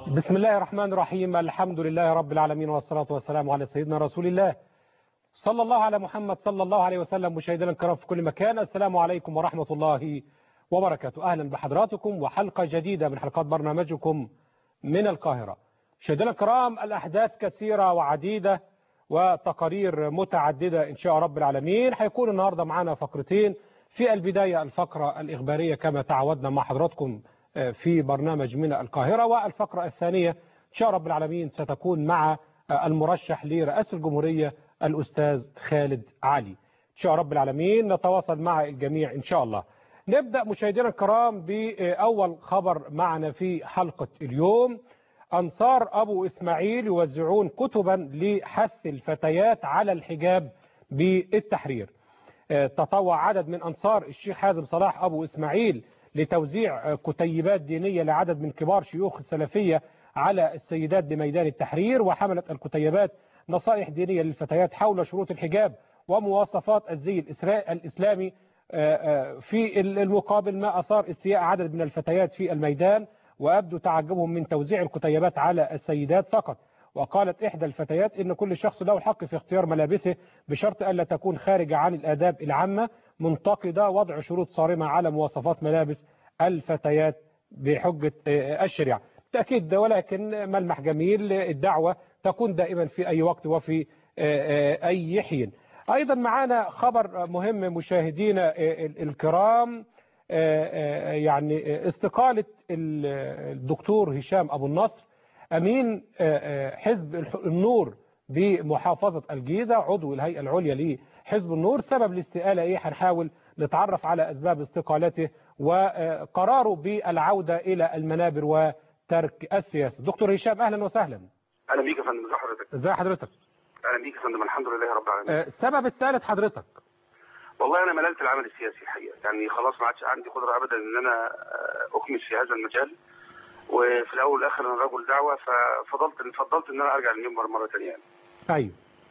بسم الله الرحمن الرحيم الحمد لله رب العالمين والصلاة والسلام على سيدنا رسول الله صلى الله على محمد صلى الله عليه وسلم مشاهدينا الكرام في كل مكان السلام عليكم ورحمة الله وبركاته أهلا بحضراتكم وحلقة جديدة من حلقات برنامجكم من القاهرة مشاهدينا الكرام الأحداث كثيرة وعديدة وتقارير متعددة إن شاء رب العالمين هيكون النهاردة معنا فقرتين في البداية الفقرة الإخبارية كما تعودنا مع حضراتكم في برنامج من القاهرة والفقرة الثانية إن شاء رب العالمين ستكون مع المرشح لرئاسة الجمهورية الأستاذ خالد علي إن شاء رب العالمين نتواصل مع الجميع إن شاء الله نبدأ مشاهدينا الكرام بأول خبر معنا في حلقة اليوم أنصار أبو إسماعيل يوزعون كتبا لحث الفتيات على الحجاب بالتحرير تطوع عدد من أنصار الشيخ حازم صلاح أبو إسماعيل لتوزيع كتيبات دينية لعدد من كبار شيوخ السلفية على السيدات بميدان التحرير وحملت الكتيبات نصائح دينية للفتيات حول شروط الحجاب ومواصفات الزي الإسلامي في المقابل ما أثار استياء عدد من الفتيات في الميدان وأبدو تعجبهم من توزيع الكتيبات على السيدات فقط وقالت إحدى الفتيات إن كل شخص له الحق في اختيار ملابسه بشرط ألا تكون خارجة عن الآداب العامة منتقدة وضع شروط صارمة على مواصفات ملابس الفتيات بحجة الشريعة تأكيد ولكن ملمح جميل الدعوة تكون دائما في أي وقت وفي أي حين أيضا معنا خبر مهم مشاهدينا الكرام يعني استقالة الدكتور هشام أبو النصر أمين حزب النور بمحافظة الجيزة عضو الهيئة العليا لحزب النور سبب الاستقالة إيه هنحاول نتعرف على أسباب استقالته وقراره بالعودة إلى المنابر وترك السياسة دكتور هشام أهلا وسهلا اهلا بيك يا فندم ازي حضرتك ازي حضرتك اهلا بيك يا فندم الحمد لله رب العالمين سبب استقالة حضرتك والله انا مللت العمل السياسي الحقيقه يعني خلاص ما عادش عندي قدره ابدا ان انا اكمل في هذا المجال وفي الاول والاخر انا رجل دعوه ففضلت فضلت ان انا ارجع للمنبر مره ثانيه يعني. ايوه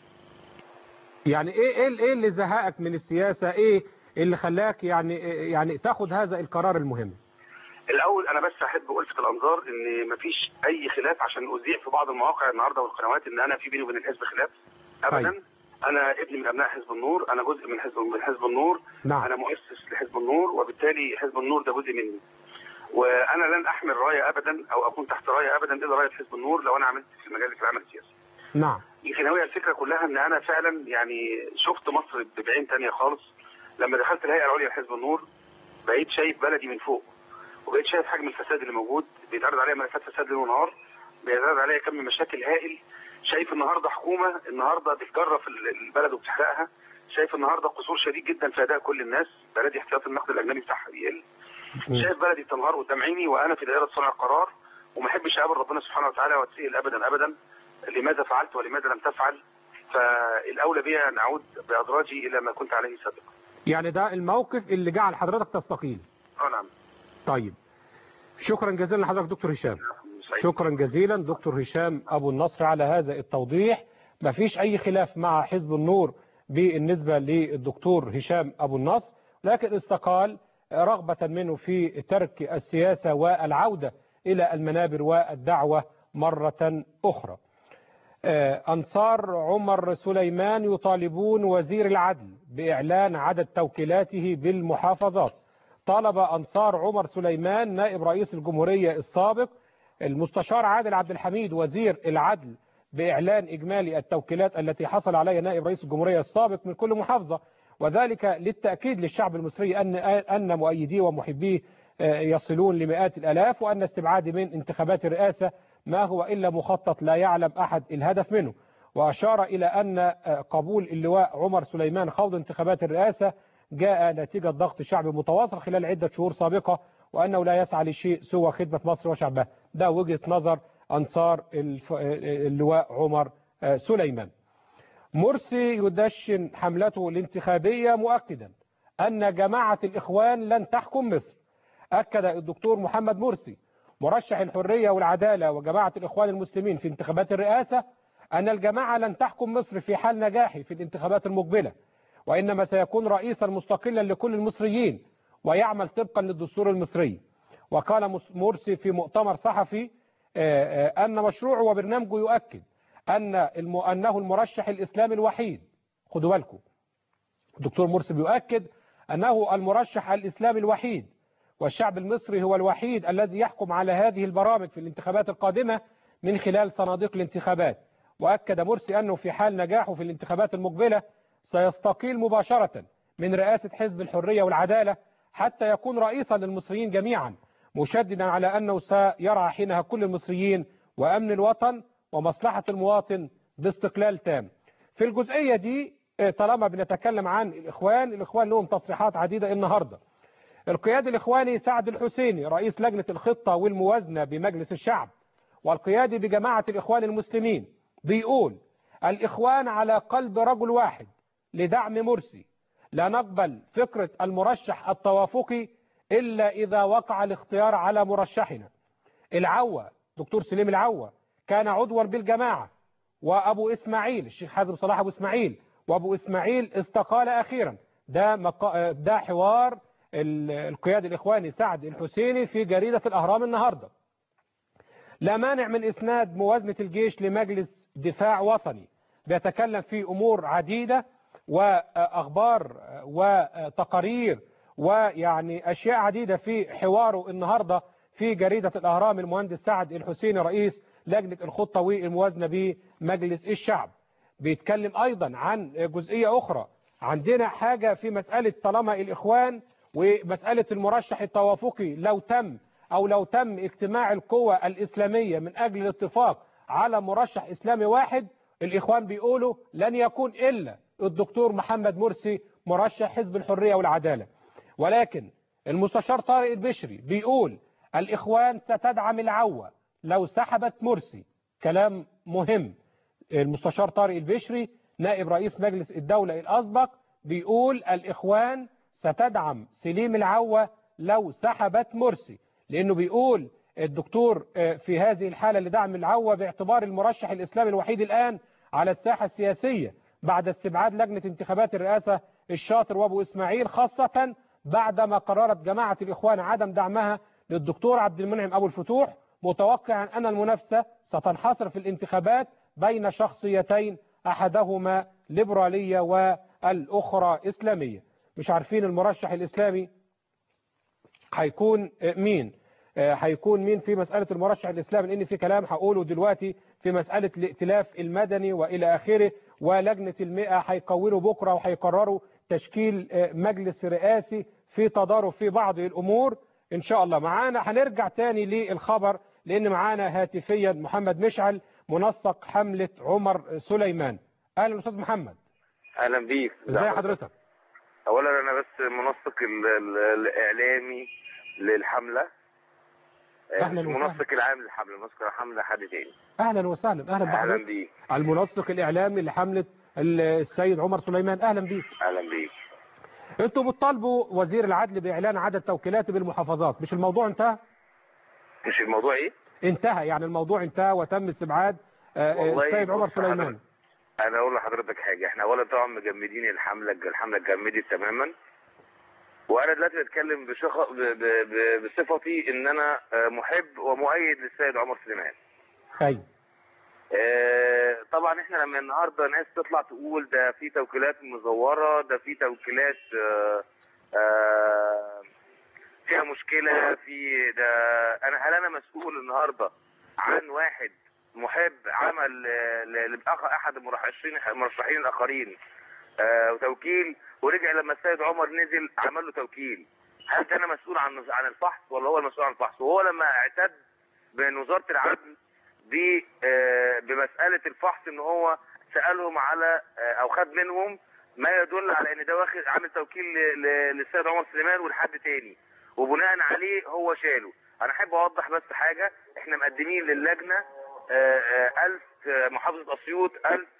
يعني ايه ايه ايه اللي زهقك من السياسه ايه اللي خلاك يعني يعني تاخد هذا القرار المهم الاول انا بس احب الفت الانظار ان مفيش اي خلاف عشان اذيع في بعض المواقع النهارده والقنوات ان انا في بيني وبين الحزب خلاف ابدا طيب. انا ابن من ابناء حزب النور انا جزء من حزب من حزب النور نعم. انا مؤسس لحزب النور وبالتالي حزب النور ده جزء مني وانا لن احمل رايه ابدا او اكون تحت رايه ابدا الا رايه حزب النور لو انا عملت في مجال العمل السياسي نعم يمكن هي الفكره كلها ان انا فعلا يعني شفت مصر بعين تانية خالص لما دخلت الهيئه العليا لحزب النور بقيت شايف بلدي من فوق وبقيت شايف حجم الفساد اللي موجود بيتعرض عليها ملفات فساد ليل ونهار بيتعرض عليها كم مشاكل هائل شايف النهارده حكومه النهارده بتجرف البلد وبتحرقها شايف النهارده قصور شديد جدا في اداء كل الناس بلدي احتياط النقد الاجنبي بتاعها بيقل شايف بلدي بتنهار قدام عيني وانا في دائره صنع القرار وما احبش اقابل ربنا سبحانه وتعالى واتسال ابدا ابدا لماذا فعلت ولماذا لم تفعل فالاولى بي ان اعود بادراجي الى ما كنت عليه سابقا. يعني ده الموقف اللي جعل حضرتك تستقيل اه نعم. طيب شكرا جزيلا لحضرتك دكتور هشام شكرا جزيلا دكتور هشام ابو النصر على هذا التوضيح ما فيش اي خلاف مع حزب النور بالنسبة للدكتور هشام ابو النصر لكن استقال رغبة منه في ترك السياسة والعودة الى المنابر والدعوة مرة اخرى أنصار عمر سليمان يطالبون وزير العدل بإعلان عدد توكيلاته بالمحافظات طالب أنصار عمر سليمان نائب رئيس الجمهورية السابق المستشار عادل عبد الحميد وزير العدل بإعلان إجمالي التوكيلات التي حصل عليها نائب رئيس الجمهورية السابق من كل محافظة وذلك للتأكيد للشعب المصري أن أن مؤيديه ومحبيه يصلون لمئات الآلاف وأن استبعاد من انتخابات الرئاسة ما هو إلا مخطط لا يعلم أحد الهدف منه وأشار إلى أن قبول اللواء عمر سليمان خوض انتخابات الرئاسة جاء نتيجة ضغط شعبي متواصل خلال عدة شهور سابقة وأنه لا يسعى لشيء سوى خدمة مصر وشعبها ده وجهة نظر أنصار اللواء عمر سليمان مرسي يدشن حملته الانتخابية مؤكدا أن جماعة الإخوان لن تحكم مصر أكد الدكتور محمد مرسي مرشح الحرية والعدالة وجماعة الإخوان المسلمين في انتخابات الرئاسة أن الجماعة لن تحكم مصر في حال نجاحه في الانتخابات المقبلة وإنما سيكون رئيسا مستقلا لكل المصريين ويعمل طبقا للدستور المصري وقال مرسي في مؤتمر صحفي أن مشروعه وبرنامجه يؤكد أن الم... أنه المرشح الإسلامي الوحيد خدوا بالكم الدكتور مرسي بيؤكد أنه المرشح الإسلامي الوحيد والشعب المصري هو الوحيد الذي يحكم على هذه البرامج في الانتخابات القادمة من خلال صناديق الانتخابات وأكد مرسي أنه في حال نجاحه في الانتخابات المقبلة سيستقيل مباشرة من رئاسة حزب الحرية والعدالة حتى يكون رئيسا للمصريين جميعا مشددا على أنه سيرعى حينها كل المصريين وأمن الوطن ومصلحة المواطن باستقلال تام في الجزئية دي طالما بنتكلم عن الإخوان الإخوان لهم تصريحات عديدة النهاردة القيادي الإخواني سعد الحسيني رئيس لجنة الخطة والموازنة بمجلس الشعب والقيادي بجماعة الإخوان المسلمين بيقول الإخوان على قلب رجل واحد لدعم مرسي لا نقبل فكرة المرشح التوافقي إلا إذا وقع الاختيار على مرشحنا العوة دكتور سليم العوة كان عضوا بالجماعة وأبو إسماعيل الشيخ حازم صلاح أبو إسماعيل وأبو إسماعيل استقال أخيرا ده, مقا... ده حوار القيادي الإخواني سعد الحسيني في جريدة الأهرام النهاردة لا مانع من إسناد موازنة الجيش لمجلس دفاع وطني بيتكلم في أمور عديدة وأخبار وتقارير ويعني أشياء عديدة في حواره النهاردة في جريدة الأهرام المهندس سعد الحسيني رئيس لجنة الخطة والموازنة بمجلس الشعب بيتكلم أيضا عن جزئية أخرى عندنا حاجة في مسألة طالما الإخوان ومسألة المرشح التوافقي لو تم أو لو تم اجتماع القوى الإسلامية من أجل الاتفاق على مرشح إسلامي واحد الإخوان بيقولوا لن يكون إلا الدكتور محمد مرسي مرشح حزب الحرية والعدالة ولكن المستشار طارق البشري بيقول الإخوان ستدعم العوة لو سحبت مرسي كلام مهم المستشار طارق البشري نائب رئيس مجلس الدولة الأسبق بيقول الإخوان ستدعم سليم العوة لو سحبت مرسي لأنه بيقول الدكتور في هذه الحالة لدعم العوة باعتبار المرشح الإسلامي الوحيد الآن على الساحة السياسية بعد استبعاد لجنة انتخابات الرئاسة الشاطر وابو إسماعيل خاصة بعدما قررت جماعة الإخوان عدم دعمها للدكتور عبد المنعم أبو الفتوح متوقعا أن المنافسة ستنحصر في الانتخابات بين شخصيتين أحدهما ليبرالية والأخرى إسلامية مش عارفين المرشح الإسلامي هيكون مين هيكون مين في مسألة المرشح الإسلامي لأن في كلام هقوله دلوقتي في مسألة الائتلاف المدني وإلى آخره ولجنة المئة هيقولوا بكرة وهيقرروا تشكيل مجلس رئاسي في تضارب في بعض الأمور إن شاء الله معانا هنرجع تاني للخبر لأن معانا هاتفيا محمد مشعل منسق حملة عمر سليمان أهلا أستاذ محمد أهلا بيك ازي حضرتك أولا أنا بس منسق الإعلامي للحملة أهلا وسهلا المنسق العام للحملة منسق الحملة حد تاني أهلا وسهلا أهلا أهلا بحضرتك بيك المنسق الإعلامي لحملة السيد عمر سليمان أهلا بيك أهلا بيك انتوا بتطالبوا وزير العدل بإعلان عدد توكيلاته بالمحافظات مش الموضوع انتهى مش الموضوع إيه؟ انتهى يعني الموضوع انتهى وتم استبعاد آه، والله السيد عمر بص سليمان حضرتك، أنا أقول لحضرتك حاجة إحنا أولا طبعا مجمدين الحملة الحملة اتجمدت تماما وأنا دلوقتي بتكلم بشخ... ب... ب... ب... بصفتي إن أنا آه، محب ومؤيد للسيد عمر سليمان ايوه آه، طبعا احنا لما النهارده ناس تطلع تقول ده في توكيلات مزوره ده في توكيلات آه، آه، فيها مشكله في ده انا هل انا مسؤول النهارده عن واحد محب عمل آه، ل- لأخ- احد المرشحين المرشحين الاخرين آه، وتوكيل ورجع لما السيد عمر نزل عمل له توكيل هل ده انا مسؤول عن عن الفحص ولا هو المسؤول عن الفحص وهو لما اعتد من وزاره العدل ب- آه، بمسألة الفحص ان هو سألهم على آه، او خد منهم ما يدل على ان ده واخد عامل توكيل ل- ل- للسيد عمر سليمان ولحد تاني وبناء عليه هو شاله انا احب اوضح بس حاجة احنا مقدمين للجنة آه، آه، 1000 آه، محافظة اسيوط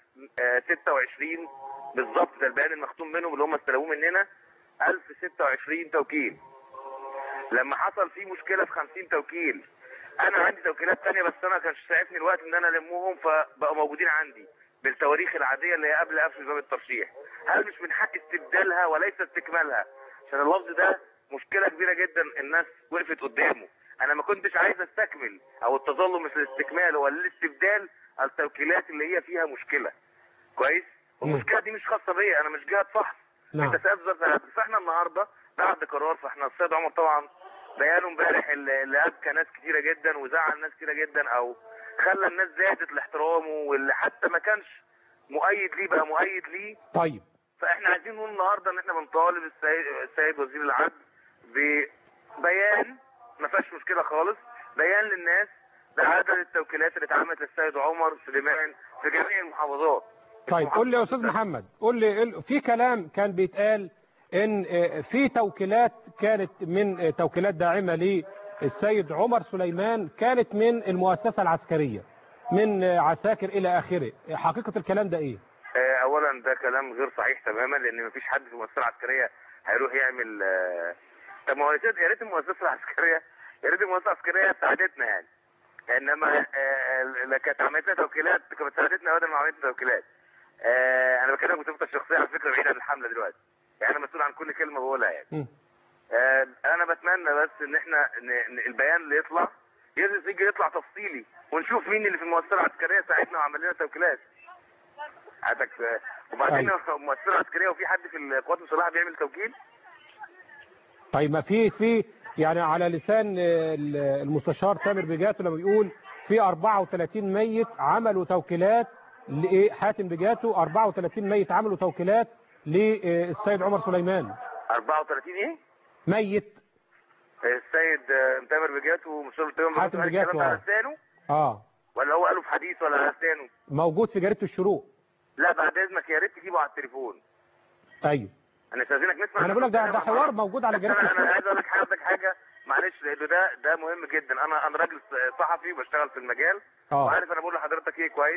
1026 بالظبط ده البيان المختوم منهم اللي هم استلموه مننا 1026 توكيل لما حصل في مشكلة في 50 توكيل انا عندي توكيلات تانية بس انا كانش ساعدني الوقت ان انا المهم فبقوا موجودين عندي بالتواريخ العادية اللي هي قبل قفل باب الترشيح هل مش من حق استبدالها وليس استكمالها عشان اللفظ ده مشكلة كبيرة جدا الناس وقفت قدامه انا ما كنتش عايز استكمل او التظلم مثل الاستكمال هو الاستبدال التوكيلات اللي هي فيها مشكله كويس والمشكله دي مش خاصه بيا انا مش جهه فحص نعم انت سيد وزاره العدل فاحنا النهارده بعد قرار فاحنا السيد عمر طبعا بيانه امبارح اللي اللي ابكى ناس كتيره جدا وزعل ناس كتيره جدا او خلى الناس زادت لاحترامه واللي حتى ما كانش مؤيد ليه بقى مؤيد ليه طيب فاحنا عايزين نقول النهارده ان احنا بنطالب السيد, السيد وزير العدل ببيان ما فيهاش مشكله خالص بيان للناس بعدد التوكيلات اللي اتعملت للسيد عمر سليمان في جميع المحافظات طيب قول لي يا استاذ محمد قول لي ال- في كلام كان بيتقال ان آه، في توكيلات كانت من آه، توكيلات داعمه للسيد عمر سليمان كانت من المؤسسه العسكريه من آه، عساكر الى اخره حقيقه الكلام ده ايه آه، اولا ده كلام غير صحيح تماما لان مفيش حد في المؤسسه العسكريه هيروح يعمل آه، طب ما هو يا ريت- يا ريت المؤسسه العسكريه يا ريت المؤسسه العسكريه ساعدتنا يعني انما آه، لا كانت عملت لنا توكيلات كانت ساعدتنا بدل ما عملت لنا توكيلات آه، انا بكلمك بصفتي الشخصيه على فكره بعيد عن الحمله دلوقتي يعني انا مسؤول عن كل كلمه بقولها يعني مم. آه، انا بتمنى بس ان احنا ن- ن- البيان اللي يطلع يجي يجي يطلع تفصيلي ونشوف مين اللي في المؤسسه العسكريه ساعدنا وعمل لنا توكيلات عندك وبعدين المؤسسه العسكريه وفي حد في القوات المسلحه بيعمل توكيل طيب ما في في يعني على لسان آه، ال- المستشار تامر بجاتو لما بيقول في 34 ميت عملوا توكيلات لايه حاتم بجاتو 34 ميت عملوا توكيلات للسيد عمر سليمان 34 ايه؟ ميت السيد آه، تامر بجاتو ومستشار التيمم حاتم قال بجاتو، الكلام ده على آه. لسانه اه ولا هو قاله في حديث ولا على لسانه؟ موجود في جريده الشروق لا بعد اذنك يا ريت تجيبه على التليفون ايوه انا استاذنك نسمع انا بقول لك ده ده حوار موجود على بس جريده انا انا الشروق عايز اقول لك حضرتك حاجه معلش لانه ده ده مهم جدا انا انا راجل صحفي بشتغل في المجال اه وعارف انا بقول لحضرتك ايه كويس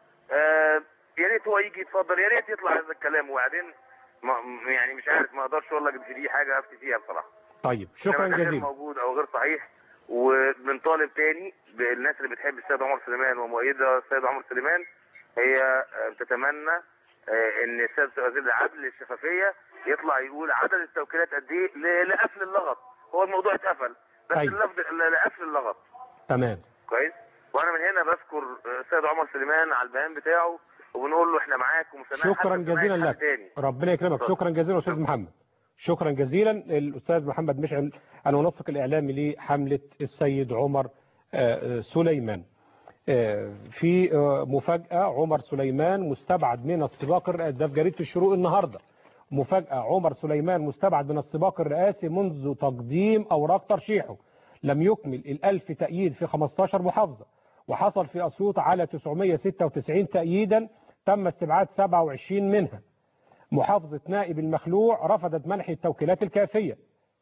آه يا ريت هو يجي يتفضل يا ريت يطلع هذا الكلام وبعدين ما يعني مش عارف ما اقدرش اقول لك دي حاجه افتي فيها بصراحه طيب شكرا إنما ده غير جزيلا موجود او غير صحيح وبنطالب تاني بالناس اللي بتحب السيد عمر سليمان ومؤيده السيد عمر سليمان هي آه، بتتمنى آه، ان السيد وزير العدل للشفافيه يطلع يقول عدد التوكيلات قد ايه ل- لقفل اللغط هو الموضوع اتقفل بس أيوة. اللفظ ل- لقفل اللغط تمام كويس وانا من هنا بذكر آه، السيد عمر سليمان على البيان بتاعه وبنقول له احنا معاك ومستنيين شكرا حتى سماع جزيلا حد لك تاني. ربنا يكرمك اتفضل. شكرا جزيلا استاذ محمد شكرا جزيلا الاستاذ محمد مشعل المنسق الاعلامي لحمله السيد عمر آه، آه، سليمان آه، في آه، مفاجاه عمر سليمان مستبعد من السباق الرئاسي ده في جريده الشروق النهارده مفاجاه عمر سليمان مستبعد من السباق الرئاسي منذ تقديم اوراق ترشيحه لم يكمل الألف تأييد في 15 محافظة وحصل في أسيوط على 996 تأييدا تم استبعاد 27 منها محافظة نائب المخلوع رفضت منح التوكيلات الكافية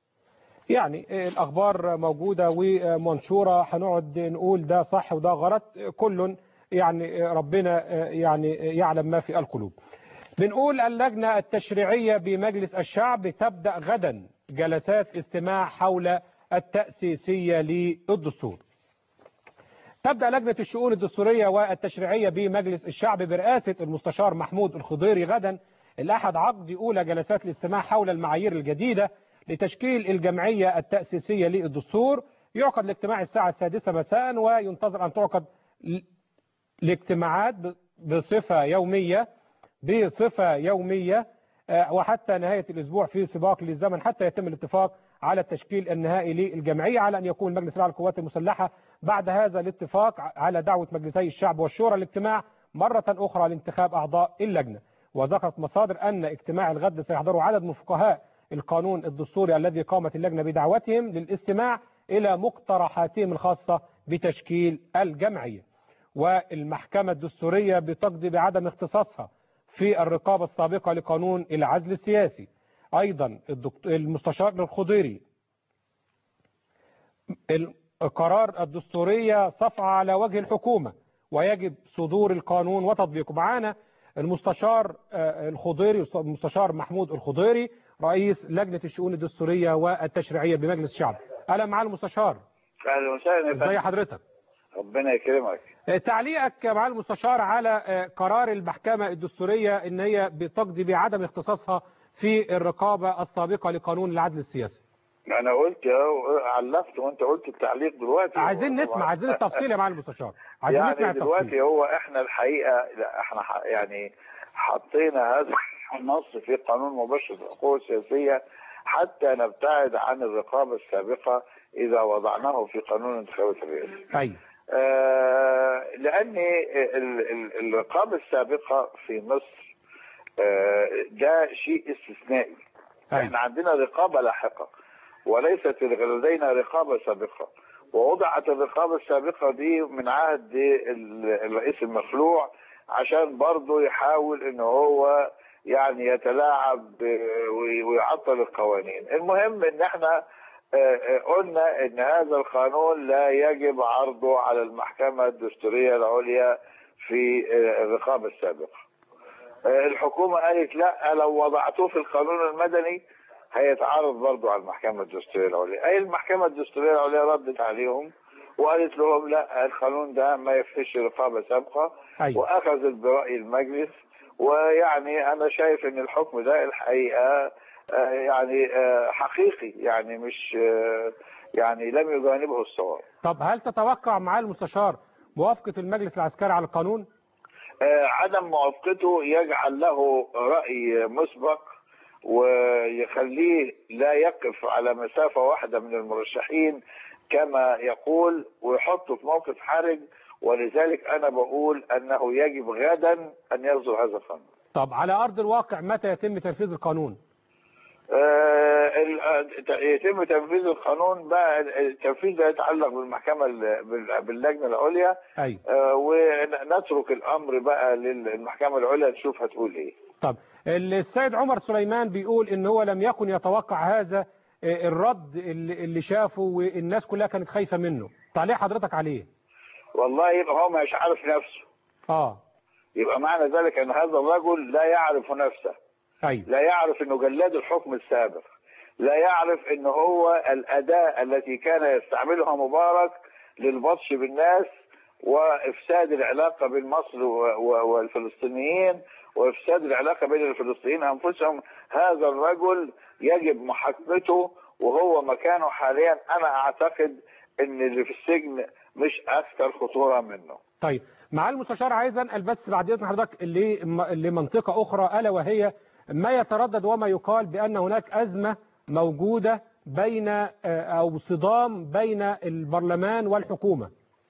يعني آه، الأخبار موجودة ومنشورة هنقعد نقول ده صح وده غلط آه، كل يعني آه، ربنا آه، يعني آه، يعلم ما في القلوب بنقول اللجنة التشريعية بمجلس الشعب تبدأ غدا جلسات استماع حول التأسيسية للدستور تبدأ لجنة الشؤون الدستورية والتشريعية بمجلس الشعب برئاسة المستشار محمود الخضيري غدا الأحد عقد أولى جلسات الاستماع حول المعايير الجديدة لتشكيل الجمعية التأسيسية للدستور يعقد الاجتماع الساعة السادسة مساء وينتظر أن تعقد ل- الاجتماعات ب- بصفة يومية بصفة يومية آه، وحتى نهاية الأسبوع في سباق للزمن حتى يتم الاتفاق على التشكيل النهائي للجمعية على أن يكون مجلس الأعلى للقوات المسلحة بعد هذا الاتفاق على دعوة مجلسي الشعب والشورى الاجتماع مرة أخرى لانتخاب أعضاء اللجنة وذكرت مصادر أن اجتماع الغد سيحضره عدد من فقهاء القانون الدستوري الذي قامت اللجنة بدعوتهم للاستماع إلى مقترحاتهم الخاصة بتشكيل الجمعية والمحكمة الدستورية بتقضي بعدم اختصاصها في الرقابة السابقة لقانون العزل السياسي أيضا الدكتور المستشار الخضيري القرار الدستورية صفعة على وجه الحكومة ويجب صدور القانون وتطبيقه معانا المستشار آه، الخضيري المستشار محمود الخضيري رئيس لجنة الشؤون الدستورية والتشريعية بمجلس الشعب أهلا معالي المستشار اهلا وسهلا يا ازي فندم حضرتك ربنا يكرمك آه، تعليقك يا معالي المستشار على آه، قرار المحكمة الدستورية ان هي بتقضي بعدم اختصاصها في الرقابة السابقة لقانون العدل السياسي انا قلت أهو، علقت وانت قلت التعليق دلوقتي عايزين هو نسمع طبعاً- عايزين التفصيل يا معالي المستشار عايزين نسمع يعني دلوقتي التفصيل هو احنا الحقيقه لا احنا ح- يعني حطينا هذا النص في قانون مباشر الحقوق السياسيه حتى نبتعد عن الرقابه السابقه اذا وضعناه في قانون انتخابات الرئاسه. ايوه آه، لان ال- ال- الرقابه السابقه في مصر آه، ده شيء استثنائي. احنا ايوه عندنا رقابه لاحقه وليست لدينا رقابه سابقه ووضعت الرقابه السابقه دي من عهد ال- الرئيس المخلوع عشان برضه يحاول ان هو يعني يتلاعب آه، وي- ويعطل القوانين المهم ان احنا آه، آه، قلنا ان هذا القانون لا يجب عرضه على المحكمه الدستوريه العليا في آه، الرقابه السابقه آه، الحكومه قالت لا لو وضعتوه في القانون المدني هيتعارض برضه على المحكمه الدستوريه العليا اي المحكمه الدستوريه العليا ردت عليهم وقالت لهم لا القانون ده ما يفيش رقابه سابقه ايوه واخذت براي المجلس ويعني انا شايف ان الحكم ده الحقيقه آه، يعني آه، حقيقي يعني مش آه، يعني لم يجانبه الصواب طب هل تتوقع معالي المستشار موافقة المجلس العسكري على القانون؟ آه، عدم موافقته يجعل له رأي مسبق ويخليه لا يقف على مسافة واحدة من المرشحين كما يقول ويحطه في موقف حرج ولذلك أنا بقول أنه يجب غدا أن يصدر هذا القانون طب على أرض الواقع متى يتم تنفيذ القانون؟ آه، ال- آه، يتم تنفيذ القانون بقى التنفيذ ده يتعلق بالمحكمة ال- بال- باللجنة العليا أيوه آه، ونترك الأمر بقى للمحكمة العليا تشوف هتقول إيه طب السيد عمر سليمان بيقول ان هو لم يكن يتوقع هذا آه، الرد اللي اللي شافه والناس كلها كانت خايفة منه تعليق حضرتك عليه والله يبقى هو مش عارف نفسه اه يبقى معنى ذلك ان هذا الرجل لا يعرف نفسه ايوه لا يعرف انه جلاد الحكم السابق لا يعرف ان هو الاداة التي كان يستعملها مبارك للبطش بالناس وافساد العلاقة بين مصر و- و- والفلسطينيين وافساد العلاقة بين الفلسطينيين انفسهم هذا الرجل يجب محاكمته وهو مكانه حاليا انا اعتقد ان اللي في السجن مش اكثر خطورة منه طيب مع المستشار عايز انقل بس بعد اذن حضرتك ل- لمنطقة اخرى الا وهي ما يتردد وما يقال بان هناك ازمة موجودة بين آه، او صدام بين البرلمان والحكومة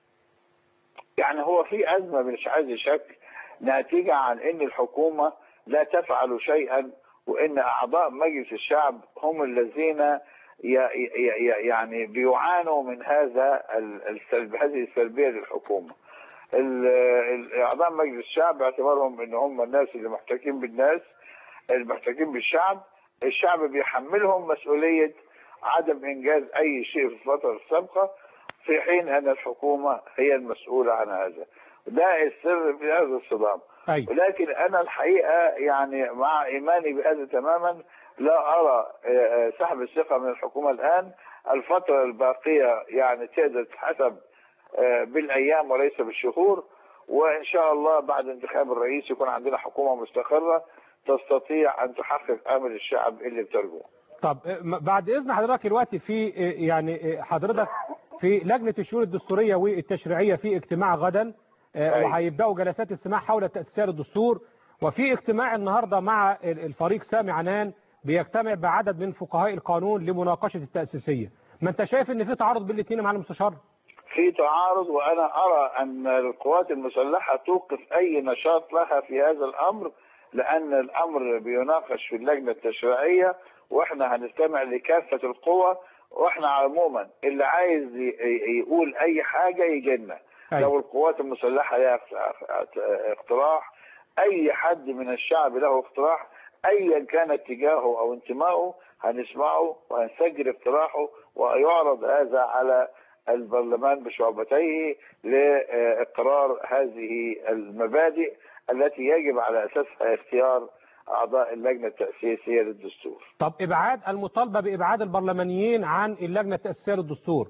يعني هو في أزمة مش عايز شك ناتجة عن أن الحكومة لا تفعل شيئا وأن أعضاء مجلس الشعب هم الذين ي- ي- ي- يعني بيعانوا من هذا ال- السلب هذه السلبية للحكومة ال- ال- أعضاء مجلس الشعب باعتبارهم أن هم الناس اللي محتكين بالناس المحتكين بالشعب الشعب بيحملهم مسؤولية عدم إنجاز أي شيء في الفترة السابقة في حين أن الحكومة هي المسؤولة عن هذا ده السر في هذا الصدام ايوه ولكن أنا الحقيقة يعني مع إيماني بهذا تماما لا أرى آه، آه، سحب الثقة من الحكومة الآن الفترة الباقية يعني تقدر تتحسب آه، بالأيام وليس بالشهور وإن شاء الله بعد انتخاب الرئيس يكون عندنا حكومة مستقرة تستطيع أن تحقق آمل الشعب اللي بترجوه طب آه، م- بعد اذن حضرتك دلوقتي في آه، يعني آه، حضرتك في لجنة الشؤون الدستورية والتشريعية في اجتماع غدا آه، أيوة. وهيبداوا جلسات استماع حول تأسيس الدستور وفي اجتماع النهارده مع ال- الفريق سامي عنان بيجتمع بعدد من فقهاء القانون لمناقشة التأسيسية ما انت شايف ان في تعارض بين الاثنين مع المستشار في تعارض وانا ارى ان القوات المسلحه توقف اي نشاط لها في هذا الامر لان الامر بيناقش في اللجنه التشريعيه واحنا هنستمع لكافه القوى واحنا عموما اللي عايز ي- ي- يقول اي حاجه يجي لنا أيوة. لو القوات المسلحه لها اقت- اقتراح اي حد من الشعب له اقتراح ايا كان اتجاهه او انتمائه هنسمعه وهنسجل اقتراحه ويعرض هذا على البرلمان بشعبتيه لاقرار هذه المبادئ التي يجب على اساسها اختيار اعضاء اللجنه التاسيسيه للدستور. طب ابعاد المطالبة بابعاد البرلمانيين عن اللجنة التأسيسية للدستور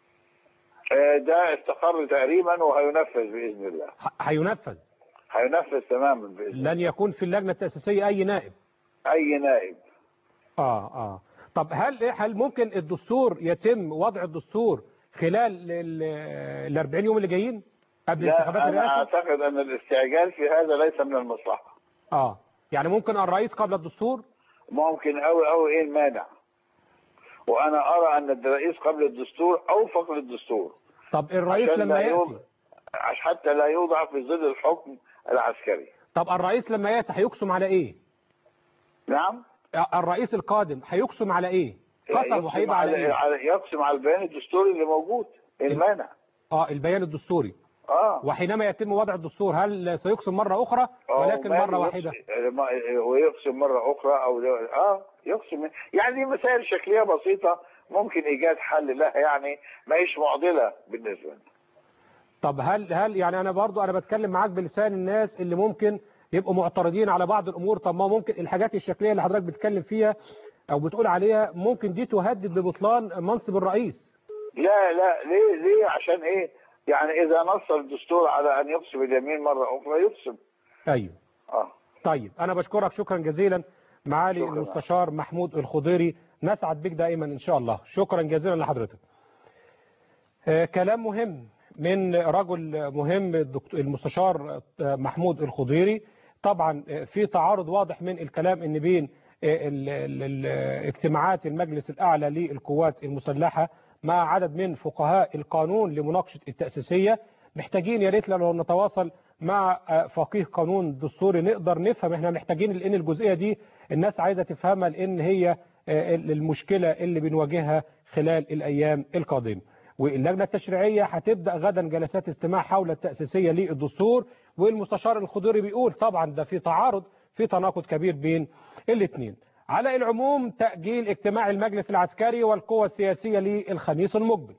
آه، ده استقر تقريبا وهينفذ باذن الله. ه- هينفذ هينفذ تماما باذن الله. لن يكون في اللجنة التأسيسية اي نائب اي نائب. اه اه طب هل هل ممكن الدستور يتم وضع الدستور خلال ال 40 يوم اللي جايين قبل لا انتخابات انا الرئاسه اعتقد ان الاستعجال في هذا ليس من المصلحه اه يعني ممكن الرئيس قبل الدستور ممكن قوي قوي ايه المانع وانا ارى ان الرئيس قبل الدستور اوفق للدستور طب الرئيس عشان لما لا ياتي يوضع حتى لا يوضع في ظل الحكم العسكري طب الرئيس لما ياتي هيقسم على ايه نعم الرئيس القادم هيقسم على ايه قسم يقسم وهيبقى على على ايه على- يقسم على البيان الدستوري اللي موجود المانع اه البيان الدستوري اه وحينما يتم وضع الدستور هل سيقسم مرة أخرى آه، ولكن وماله مرة واحدة يقسم- ما- ويقسم مرة أخرى أو اه يقسم يعني دي مسائل شكلية بسيطة ممكن إيجاد حل لها يعني ما هيش معضلة بالنسبة لنا طب هل هل يعني أنا برضو أنا بتكلم معاك بلسان الناس اللي ممكن يبقوا معترضين على بعض الأمور طب ما ممكن الحاجات الشكلية اللي حضرتك بتتكلم فيها أو بتقول عليها ممكن دي تهدد ببطلان منصب الرئيس لا لا ليه ليه عشان إيه يعني إذا نص الدستور على أن يقسم اليمين مرة أخرى يقسم أيوه اه طيب أنا بشكرك شكرا جزيلا معالي شكراً. المستشار محمود الخضيري نسعد بك دائما إن شاء الله شكرا جزيلا لحضرتك آه، كلام مهم من رجل مهم الدكتور المستشار آه، محمود الخضيري طبعا آه، في تعارض واضح من الكلام ان بين آه، ال- ال- ال- اجتماعات المجلس الاعلى للقوات المسلحه مع عدد من فقهاء القانون لمناقشه التاسيسيه محتاجين يا ريت لو نتواصل مع آه، فقيه قانون دستوري نقدر نفهم احنا محتاجين لان الجزئيه دي الناس عايزه تفهمها لان هي آه، المشكله اللي بنواجهها خلال الايام القادمه واللجنة التشريعية هتبدأ غدا جلسات استماع حول التأسيسية للدستور والمستشار الخضيري بيقول طبعا ده في تعارض في تناقض كبير بين الاثنين على العموم تأجيل اجتماع المجلس العسكري والقوى السياسية للخميس المقبل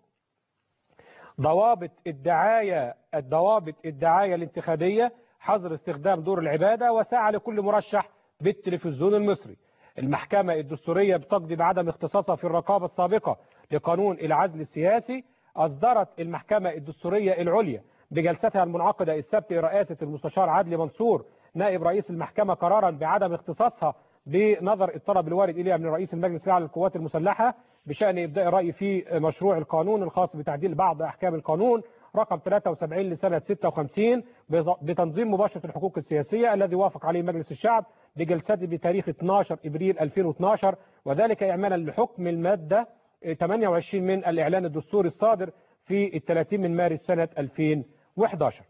ضوابط الدعاية الضوابط الدعاية الانتخابية حظر استخدام دور العبادة وساعة لكل مرشح بالتلفزيون المصري المحكمة الدستورية بتقضي بعدم اختصاصها في الرقابة السابقة لقانون العزل السياسي أصدرت المحكمة الدستورية العليا بجلستها المنعقدة السبت رئاسة المستشار عدلي منصور نائب رئيس المحكمة قرارا بعدم اختصاصها بنظر الطلب الوارد إليها من رئيس المجلس الأعلى للقوات المسلحة بشأن إبداء الرأي في مشروع القانون الخاص بتعديل بعض أحكام القانون رقم 73 لسنة 56 بتنظيم مباشرة الحقوق السياسية الذي وافق عليه مجلس الشعب بجلسته بتاريخ 12 إبريل 2012 وذلك إعمالا لحكم المادة 28 من الإعلان الدستوري الصادر في 30 من مارس سنة 2011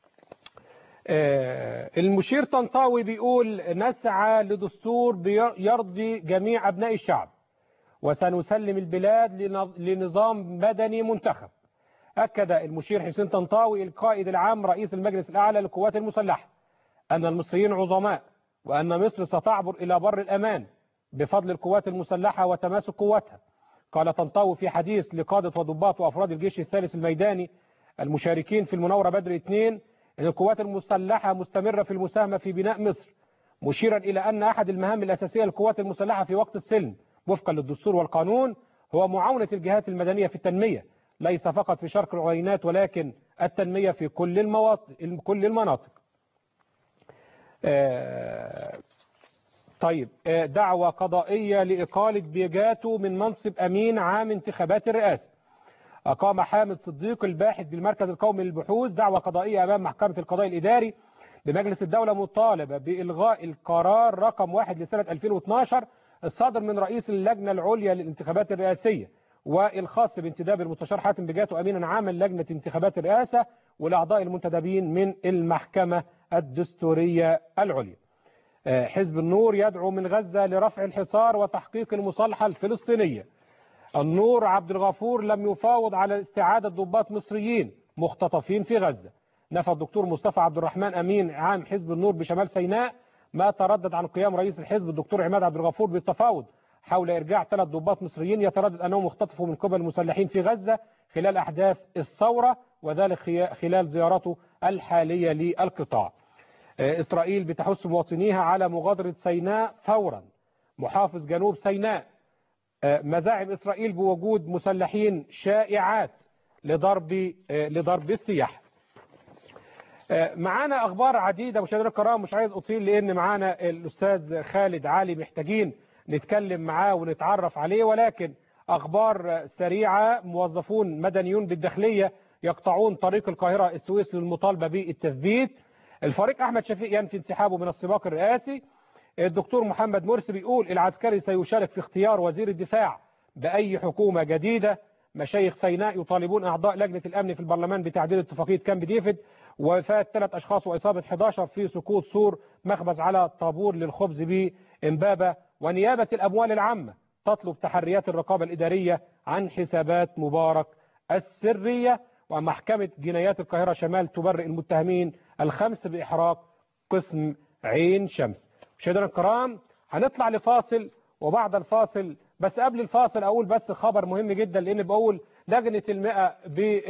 آه، المشير طنطاوي بيقول نسعى لدستور بي- يرضي جميع أبناء الشعب وسنسلم البلاد لنظ- لنظام مدني منتخب أكد المشير حسين طنطاوي القائد العام رئيس المجلس الأعلى للقوات المسلحة أن المصريين عظماء وأن مصر ستعبر إلى بر الأمان بفضل القوات المسلحة وتماسك قوتها قال طنطاوي في حديث لقادة وضباط وأفراد الجيش الثالث الميداني المشاركين في المناورة بدر 2 أن القوات المسلحة مستمرة في المساهمة في بناء مصر مشيرا إلى أن أحد المهام الأساسية للقوات المسلحة في وقت السلم وفقا للدستور والقانون هو معاونة الجهات المدنية في التنمية ليس فقط في شرق العوينات ولكن التنمية في كل المواطن كل المناطق آه، طيب آه، دعوة قضائية لإقالة بيجاتو من منصب أمين عام انتخابات الرئاسة أقام حامد صديق الباحث بالمركز القومي للبحوث دعوة قضائية أمام محكمة القضاء الإداري بمجلس الدولة مطالبة بإلغاء القرار رقم 1 لسنة 2012 الصادر من رئيس اللجنة العليا للانتخابات الرئاسية والخاص بانتداب المستشار حاتم بجاتو أمينا عاما لجنة انتخابات الرئاسة والأعضاء المنتدبين من المحكمة الدستورية العليا آه، حزب النور يدعو من غزة لرفع الحصار وتحقيق المصالحة الفلسطينية النور عبد الغفور لم يفاوض على استعادة ضباط مصريين مختطفين في غزة نفى الدكتور مصطفى عبد الرحمن أمين عام حزب النور بشمال سيناء ما تردد عن قيام رئيس الحزب الدكتور عماد عبد الغفور بالتفاوض حول إرجاع ثلاث ضباط مصريين يتردد أنهم اختطفوا من قبل المسلحين في غزة خلال أحداث الثورة وذلك خي- خلال زيارته الحالية للقطاع آه، إسرائيل بتحث مواطنيها على مغادرة سيناء فورا محافظ جنوب سيناء آه، مزاعم إسرائيل بوجود مسلحين شائعات لضرب آه، لضرب السياح آه، معانا أخبار عديدة مشاهدينا الكرام مش عايز أطيل لأن معانا الأستاذ خالد علي محتاجين نتكلم معاه ونتعرف عليه ولكن أخبار سريعة موظفون مدنيون بالداخلية يقطعون طريق القاهرة السويس للمطالبة بالتثبيت الفريق أحمد شفيق ينفي انسحابه من السباق الرئاسي الدكتور محمد مرسي بيقول العسكري سيشارك في اختيار وزير الدفاع بأي حكومة جديدة مشايخ سيناء يطالبون أعضاء لجنة الأمن في البرلمان بتعديل اتفاقية كامب ديفيد وفاة ثلاث أشخاص وإصابة 11 في سقوط سور مخبز على طابور للخبز بإمبابة ونيابة الأموال العامة تطلب تحريات الرقابة الإدارية عن حسابات مبارك السرية ومحكمة جنايات القاهرة شمال تبرئ المتهمين الخمس بإحراق قسم عين شمس مشاهدينا الكرام هنطلع لفاصل وبعد الفاصل بس قبل الفاصل اقول بس خبر مهم جدا لان بقول لجنه المئة ب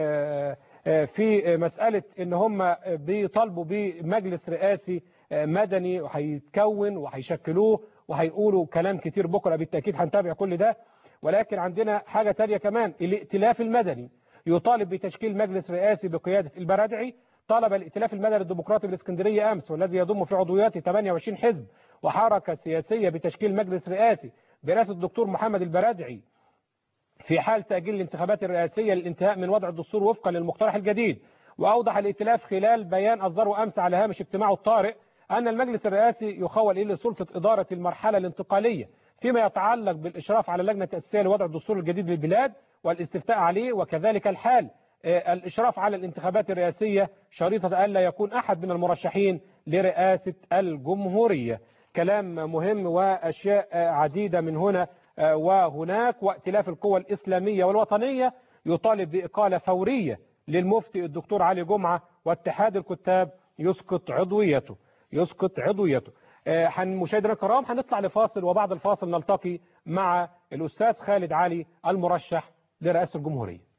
في مساله ان هم بيطالبوا بمجلس رئاسي مدني وهيتكون وهيشكلوه وهيقولوا كلام كتير بكره بالتاكيد هنتابع كل ده ولكن عندنا حاجه تانية كمان الائتلاف المدني يطالب بتشكيل مجلس رئاسي بقياده البرادعي طلب الائتلاف المدني الديمقراطي بالاسكندريه امس والذي يضم في عضوياته 28 حزب وحركه سياسيه بتشكيل مجلس رئاسي برئاسه الدكتور محمد البرادعي في حال تاجيل الانتخابات الرئاسيه للانتهاء من وضع الدستور وفقا للمقترح الجديد واوضح الائتلاف خلال بيان اصدره امس على هامش اجتماعه الطارئ ان المجلس الرئاسي يخول الى سلطه اداره المرحله الانتقاليه فيما يتعلق بالاشراف على اللجنه التاسيسيه لوضع الدستور الجديد للبلاد والاستفتاء عليه وكذلك الحال الإشراف على الانتخابات الرئاسية شريطة ألا يكون أحد من المرشحين لرئاسة الجمهورية كلام مهم وأشياء عديدة من هنا وهناك وائتلاف القوى الإسلامية والوطنية يطالب بإقالة فورية للمفتي الدكتور علي جمعة واتحاد الكتاب يسقط عضويته يسقط عضويته مشاهدينا الكرام هنطلع لفاصل وبعد الفاصل نلتقي مع الأستاذ خالد علي المرشح لرئاسة الجمهورية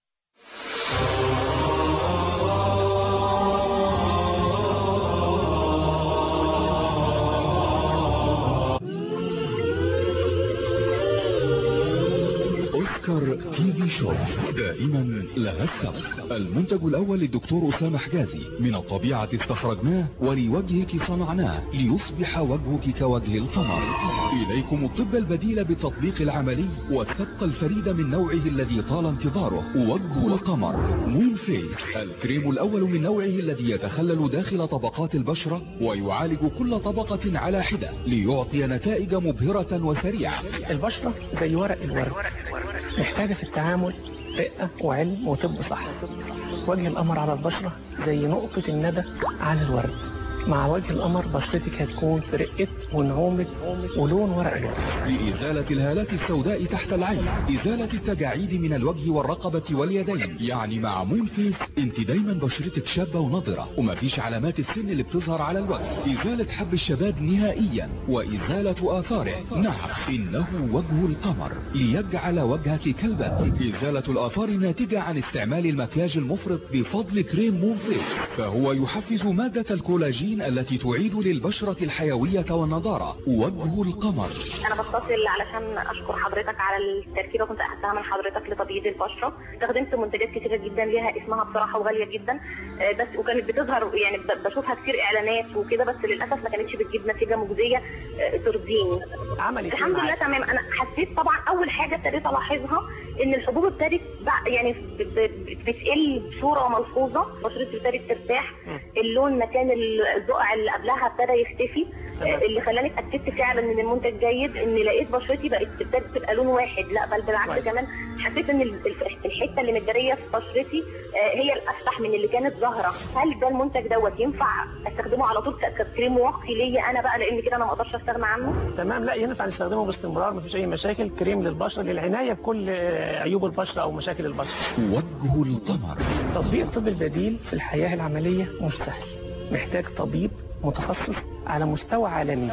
اوسكار تي في شو دائما لها السبب المنتج الاول للدكتور اسامه حجازي من الطبيعه استخرجناه ولوجهك صنعناه ليصبح وجهك كوجه القمر اليكم الطب البديل بالتطبيق العملي والسبقه الفريده من نوعه الذي طال انتظاره وجه القمر مون فيس الكريم الاول من نوعه الذي يتخلل داخل طبقات البشره ويعالج كل طبقه على حده ليعطي نتائج مبهره وسريعه البشرة زي ورق الورد محتاجة في التعامل رقة وعلم وطب صح وجه القمر على البشرة زي نقطة الندى على الورد مع وجه القمر بشرتك هتكون في رقة ونعومة ولون ورق الورد لإزالة الهالات السوداء تحت العين إزالة التجاعيد من الوجه والرقبة واليدين يعني مع مون فيس انت دايما بشرتك شابة ونضرة ومفيش علامات السن اللي بتظهر على الوجه إزالة حب الشباب نهائيا وإزالة آثاره نعم إنه وجه القمر ليجعل وجهك كالبدر إزالة الآثار الناتجة عن استعمال المكياج المفرط بفضل كريم مون فيس فهو يحفز مادة الكولاجين التي تعيد للبشرة الحيوية والنضارة وجه القمر انا بتصل علشان اشكر حضرتك على التركيبه كنت اخدتها من حضرتك لتبييض البشره استخدمت منتجات كتيره جدا ليها اسمها بصراحه وغاليه جدا آه، بس وكانت بتظهر يعني ب- بشوفها كتير اعلانات وكده بس للاسف ما كانتش بتجيب نتيجه مجزيه آه، ترضيني عملت إيه الحمد لله معاك؟ تمام انا حسيت طبعا اول حاجه ابتديت الاحظها ان الحبوب ابتدت بع- يعني ب- ب- بتقل بصوره ملحوظه بشرتي ابتدت ترتاح اللون مكان الزقع اللي قبلها ابتدى يختفي تمام. آه، اللي خلاني اتاكدت فعلا ان المنتج جيد ان لقيت بشرتي بقت ابتدت تبقى لون واحد لا بل بالعكس كويس. كمان حسيت ان ال- ال- الحته اللي متجريه في بشرتي آه، هي الافتح من اللي كانت ظاهره هل ده المنتج دوت ينفع استخدمه على طول ك- ككريم وقي ليا انا بقى لان كده انا ما اقدرش استغنى عنه تمام لا ينفع نستخدمه باستمرار مفيش اي مشاكل كريم للبشره للعنايه بكل آه، عيوب البشره او مشاكل البشره وجه القمر تطبيق الطب البديل في الحياه العمليه مش سهل محتاج طبيب متخصص على مستوى عالمي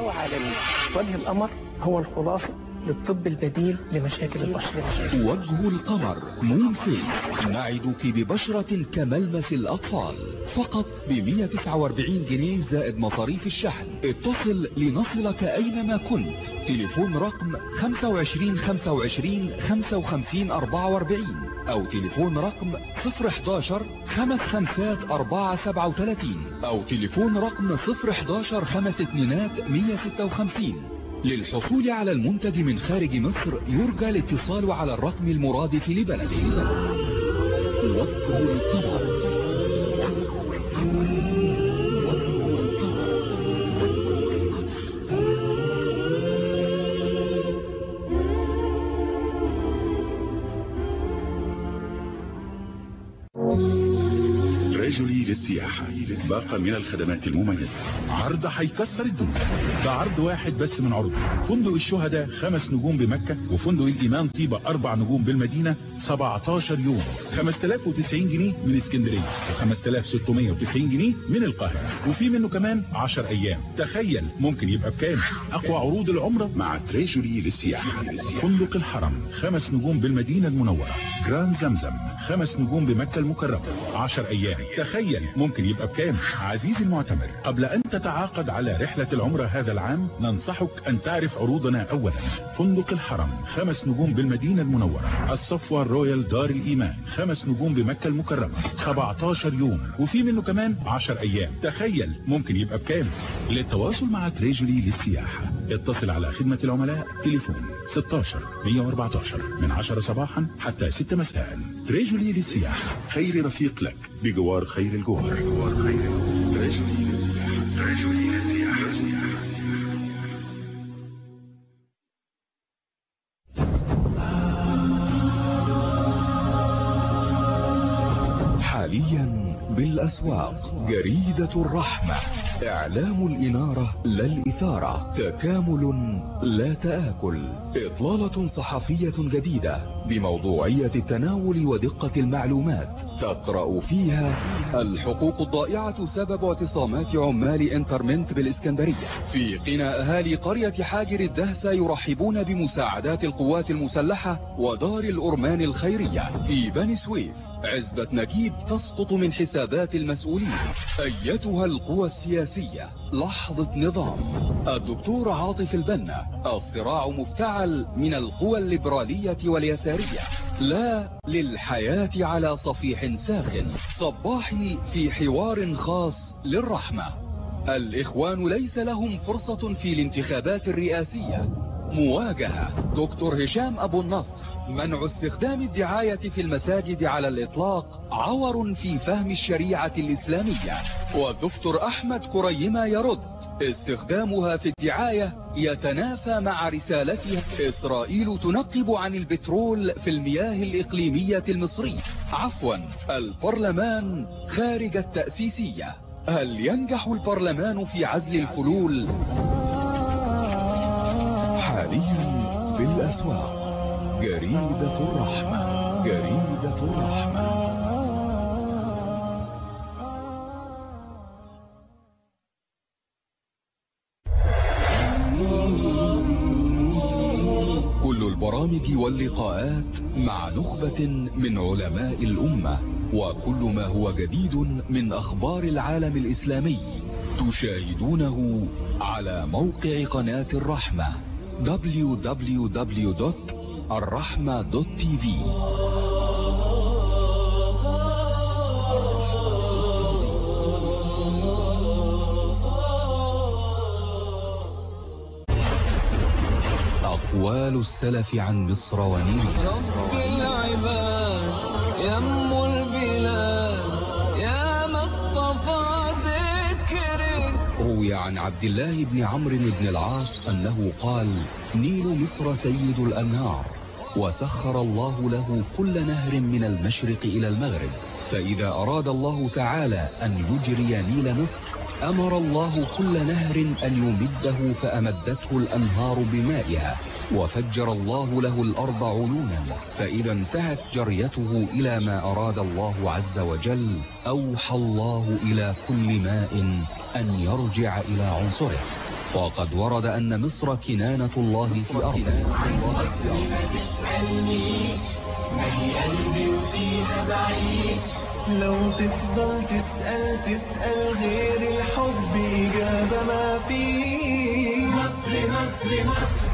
وجه القمر هو الخلاصه للطب البديل لمشاكل البشره وجه القمر مون فيس نعدك ببشرة كملمس الأطفال فقط ب 149 جنيه زائد مصاريف الشحن اتصل لنصلك أينما كنت تليفون رقم 25 25 55 44 أو تليفون رقم 011 خمس خمسات 437 أو تليفون رقم 011 خمس اتنينات 156 للحصول على المنتج من خارج مصر يرجى الاتصال على الرقم المرادف لبلده وجه القمر رجلي للسياحة باقة من الخدمات المميزة عرض هيكسر الدنيا ده عرض واحد بس من عروض فندق الشهداء خمس نجوم بمكة وفندق الإيمان طيبة أربع نجوم بالمدينة 17 يوم 5090 جنيه من اسكندرية و5690 جنيه من القاهرة وفي منه كمان 10 أيام تخيل ممكن يبقى بكام أقوى عروض العمرة مع تريجولي للسياحة فندق الحرم خمس نجوم بالمدينة المنورة جراند زمزم خمس نجوم بمكة المكرمة 10 أيام تخيل ممكن يبقى بكام عزيزي المعتمر قبل أن تتعاقد على رحلة العمرة هذا العام ننصحك أن تعرف عروضنا أولا فندق الحرم خمس نجوم بالمدينة المنورة الصفوة الرويال دار الإيمان خمس نجوم بمكة المكرمة 17 يوم وفي منه كمان 10 أيام تخيل ممكن يبقى بكام للتواصل مع تريجولي للسياحة اتصل على خدمة العملاء تليفون 16 114 من 10 صباحا حتى 6 مساء تريجولي للسياحة خير رفيق لك بجوار خير الجوار تريجولي للسياحة تريجولي للسياحة حاليا بالأسواق جريدة الرحمة إعلام الإنارة لا الإثارة تكامل لا تآكل إطلالة صحفية جديدة بموضوعية التناول ودقة المعلومات تقرأ فيها الحقوق الضائعة سبب اعتصامات عمال انترمنت بالإسكندرية في قنا أهالي قرية حاجر الدهسة يرحبون بمساعدات القوات المسلحة ودار الأرمان الخيرية في بني سويف عزبة نجيب تسقط من حسابات المسؤولين أيتها القوى السياسية لحظة نظام الدكتور عاطف البنا الصراع مفتعل من القوى الليبرالية واليسارية لا للحياة على صفيح ساخن صباحي في حوار خاص للرحمة الإخوان ليس لهم فرصة في الانتخابات الرئاسية مواجهة دكتور هشام أبو النصر منع استخدام الدعاية في المساجد على الإطلاق عور في فهم الشريعة الإسلامية والدكتور أحمد كريما يرد استخدامها في الدعاية يتنافى مع رسالتها إسرائيل تنقب عن البترول في المياه الإقليمية المصرية عفوا البرلمان خارج التأسيسية هل ينجح البرلمان في عزل الفلول حاليا بالأسواق جريدة الرحمة جريدة الرحمة كل البرامج واللقاءات مع نخبة من علماء الأمة وكل ما هو جديد من أخبار العالم الإسلامي تشاهدونه على موقع قناة الرحمة www.الرحمة.tv أقوال السلف عن مصر ونيلها رب العباد يم البلاد يا مصطفى ذكرك روي عن عبد الله بن عمرو بن العاص أنه قال نيل مصر سيد الأنهار وسخر الله له كل نهر من المشرق إلى المغرب فإذا أراد الله تعالى أن يجري نيل مصر أمر الله كل نهر أن يمده فأمدته الأنهار بمائها وفجر الله له الأرض عيونا فإذا انتهت جريته إلى ما أراد الله عز وجل أوحى الله إلى كل ماء أن يرجع إلى عنصره وقد ورد أن مصر كنانة الله في أرضه لو تفضل تسأل تسأل غير الحب إجابة ما فيه مصر مصر مصر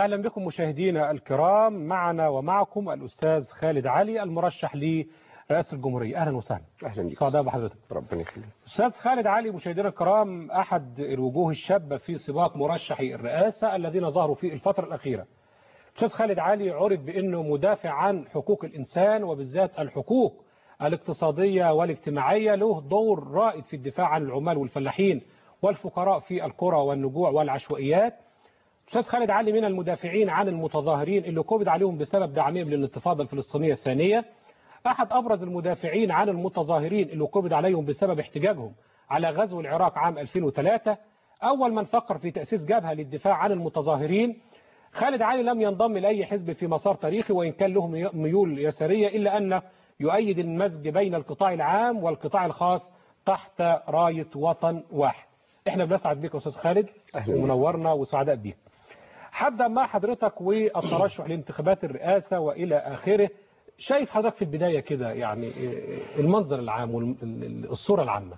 أهلا بكم مشاهدينا الكرام معنا ومعكم الأستاذ خالد علي المرشح لرئاسة الجمهورية أهلا وسهلا اهلا بك سعداء بحضرتك ربنا يخليك أستاذ خالد علي مشاهدينا الكرام أحد الوجوه الشابة في سباق مرشحي الرئاسة الذين ظهروا في الفترة الأخيرة أستاذ خالد علي عرف بأنه مدافع عن حقوق الإنسان وبالذات الحقوق الاقتصادية والاجتماعية له دور رائد في الدفاع عن العمال والفلاحين والفقراء في القرى والنجوع والعشوائيات أستاذ خالد علي من المدافعين عن المتظاهرين اللي قبض عليهم بسبب دعمهم للانتفاضة الفلسطينية الثانية أحد أبرز المدافعين عن المتظاهرين اللي قبض عليهم بسبب احتجاجهم على غزو العراق عام 2003 أول من فكر في تأسيس جبهة للدفاع عن المتظاهرين خالد علي لم ينضم لأي حزب في مسار تاريخي وإن كان له ميول يسارية إلا أنه يؤيد المزج بين القطاع العام والقطاع الخاص تحت راية وطن واحد احنا بنسعد بك يا أستاذ خالد أهلا بك. ومنورنا وسعداء بيك هبدأ مع حضرتك والترشح لانتخابات الرئاسة وإلى آخره شايف حضرتك في البداية كده يعني المنظر العام والصورة العامة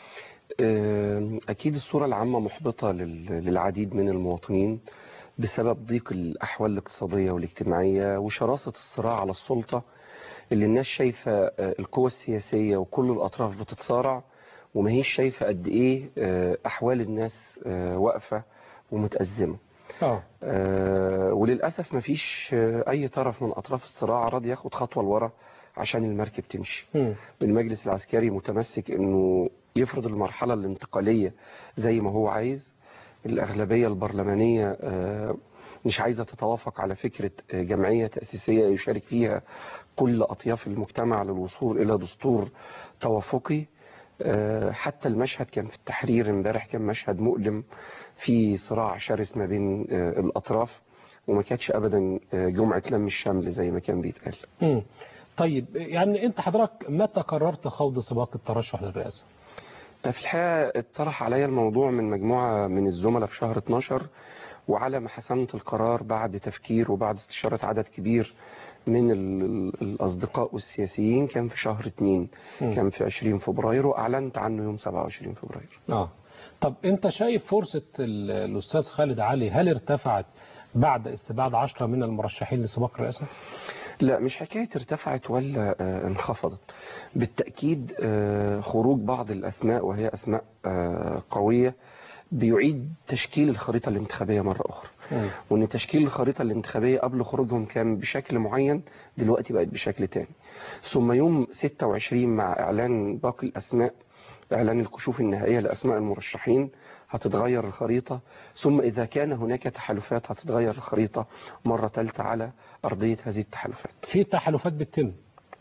آه، أكيد الصورة العامة محبطة لل- للعديد من المواطنين بسبب ضيق الأحوال الاقتصادية والاجتماعية وشراسة الصراع على السلطة اللي الناس شايفة آه، القوى السياسية وكل الأطراف بتتصارع وما هيش شايفة قد إيه آه، أحوال الناس آه، واقفة ومتأزمة اه آه، وللأسف مفيش آه، أي طرف من أطراف الصراع راضي ياخد خطوة لورا عشان المركب تمشي مم. المجلس العسكري متمسك انه يفرض المرحلة الانتقالية زي ما هو عايز الأغلبية البرلمانية آه، مش عايزة تتوافق على فكرة آه، جمعية تأسيسية يشارك فيها كل أطياف المجتمع للوصول إلى دستور توافقي آه، حتى المشهد كان في التحرير امبارح كان مشهد مؤلم في صراع شرس ما بين آه، الأطراف وما كانتش أبدا آه، جمعة لم الشمل زي ما كان بيتقال مم. طيب يعني انت حضرتك متى قررت خوض سباق الترشح للرئاسة في الحقيقة اتطرح عليا الموضوع من مجموعة من الزملاء في شهر 12 وعلى ما حسمت القرار بعد تفكير وبعد استشارة عدد كبير من ال- ال- الأصدقاء والسياسيين كان في شهر 2 مم. كان في 20 فبراير وأعلنت عنه يوم 27 فبراير اه طب انت شايف فرصة ال- الأستاذ خالد علي هل ارتفعت بعد استبعاد عشرة من المرشحين لسباق الرئاسة لا مش حكاية ارتفعت ولا آه، انخفضت بالتأكيد آه، خروج بعض الأسماء وهي أسماء آه، قوية بيعيد تشكيل الخريطة الانتخابية مرة أخرى مم. وان تشكيل الخريطة الانتخابية قبل خروجهم كان بشكل معين دلوقتي بقت بشكل تاني ثم يوم 26 مع اعلان باقي الاسماء اعلان الكشوف النهائية لاسماء المرشحين هتتغير الخريطة ثم اذا كان هناك تحالفات هتتغير الخريطة مرة ثالثة على ارضية هذه التحالفات في تحالفات بتتم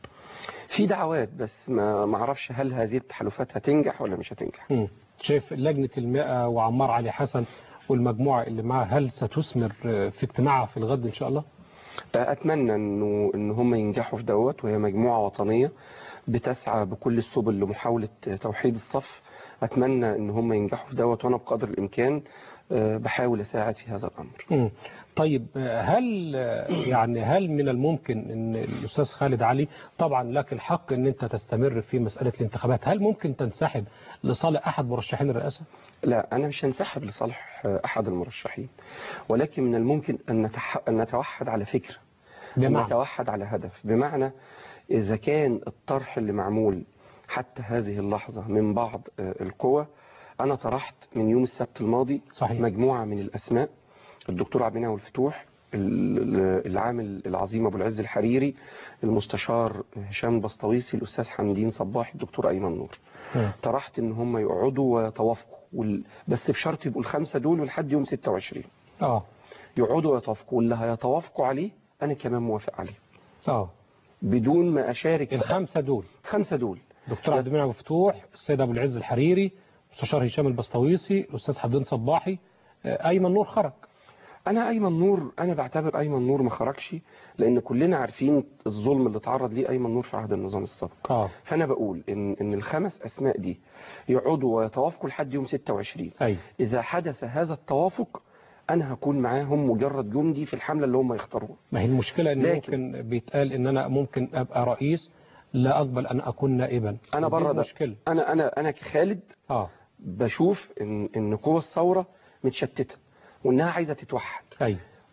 في دعوات بس ما ما اعرفش هل هذه التحالفات هتنجح ولا مش هتنجح مم. شايف لجنة المئة وعمار علي حسن والمجموعة اللي معها هل ستثمر في اجتماعها في الغد إن شاء الله اتمنى انه ان هم ينجحوا في دوت وهي مجموعه وطنيه بتسعى بكل السبل لمحاوله توحيد الصف اتمنى ان هم ينجحوا في دوت وانا بقدر الامكان آه، بحاول اساعد في هذا الامر مم. طيب آه، هل آه، يعني هل من الممكن ان الاستاذ خالد علي طبعا لك الحق ان انت تستمر في مساله الانتخابات هل ممكن تنسحب لصالح احد مرشحين الرئاسه لا انا مش هنسحب لصالح آه، احد المرشحين ولكن من الممكن ان نتح... ان نتوحد على فكره أن بمعنى نتوحد على هدف بمعنى إذا كان الطرح اللي معمول حتى هذه اللحظة من بعض آه، القوى أنا طرحت من يوم السبت الماضي صحيح. مجموعة من الأسماء الدكتور عبد المنعم الفتوح ال- ال- العامل العظيم أبو العز الحريري المستشار هشام بسطويسي الأستاذ حمدين صباح الدكتور أيمن نور مم. طرحت إن هم يقعدوا ويتوافقوا وال... بس بشرط يبقوا الخمسة دول ولحد يوم 26 اه يقعدوا ويتوافقوا واللي هيتوافقوا عليه أنا كمان موافق عليه اه بدون ما أشارك الخمسه دول خمسة دول دكتور عبد المنعم مفتوح السيد ابو العز الحريري مستشار هشام البسطويسي الاستاذ حمدين صباحي آه، ايمن نور خرج انا ايمن نور انا بعتبر ايمن نور ما خرجش لان كلنا عارفين الظلم اللي تعرض ليه ايمن نور في عهد النظام السابق اه فانا بقول ان ان الخمس اسماء دي يقعدوا ويتوافقوا لحد يوم 26 ايوه اذا حدث هذا التوافق انا هكون معاهم مجرد جندي في الحمله اللي هم يختاروها ما هي المشكله ان لكن- ممكن بيتقال ان انا ممكن ابقى رئيس لا اقبل ان اكون نائبا انا دي بره ده المشكله انا انا انا كخالد اه بشوف ان ان قوى الثوره متشتته وانها عايزه تتوحد ايوه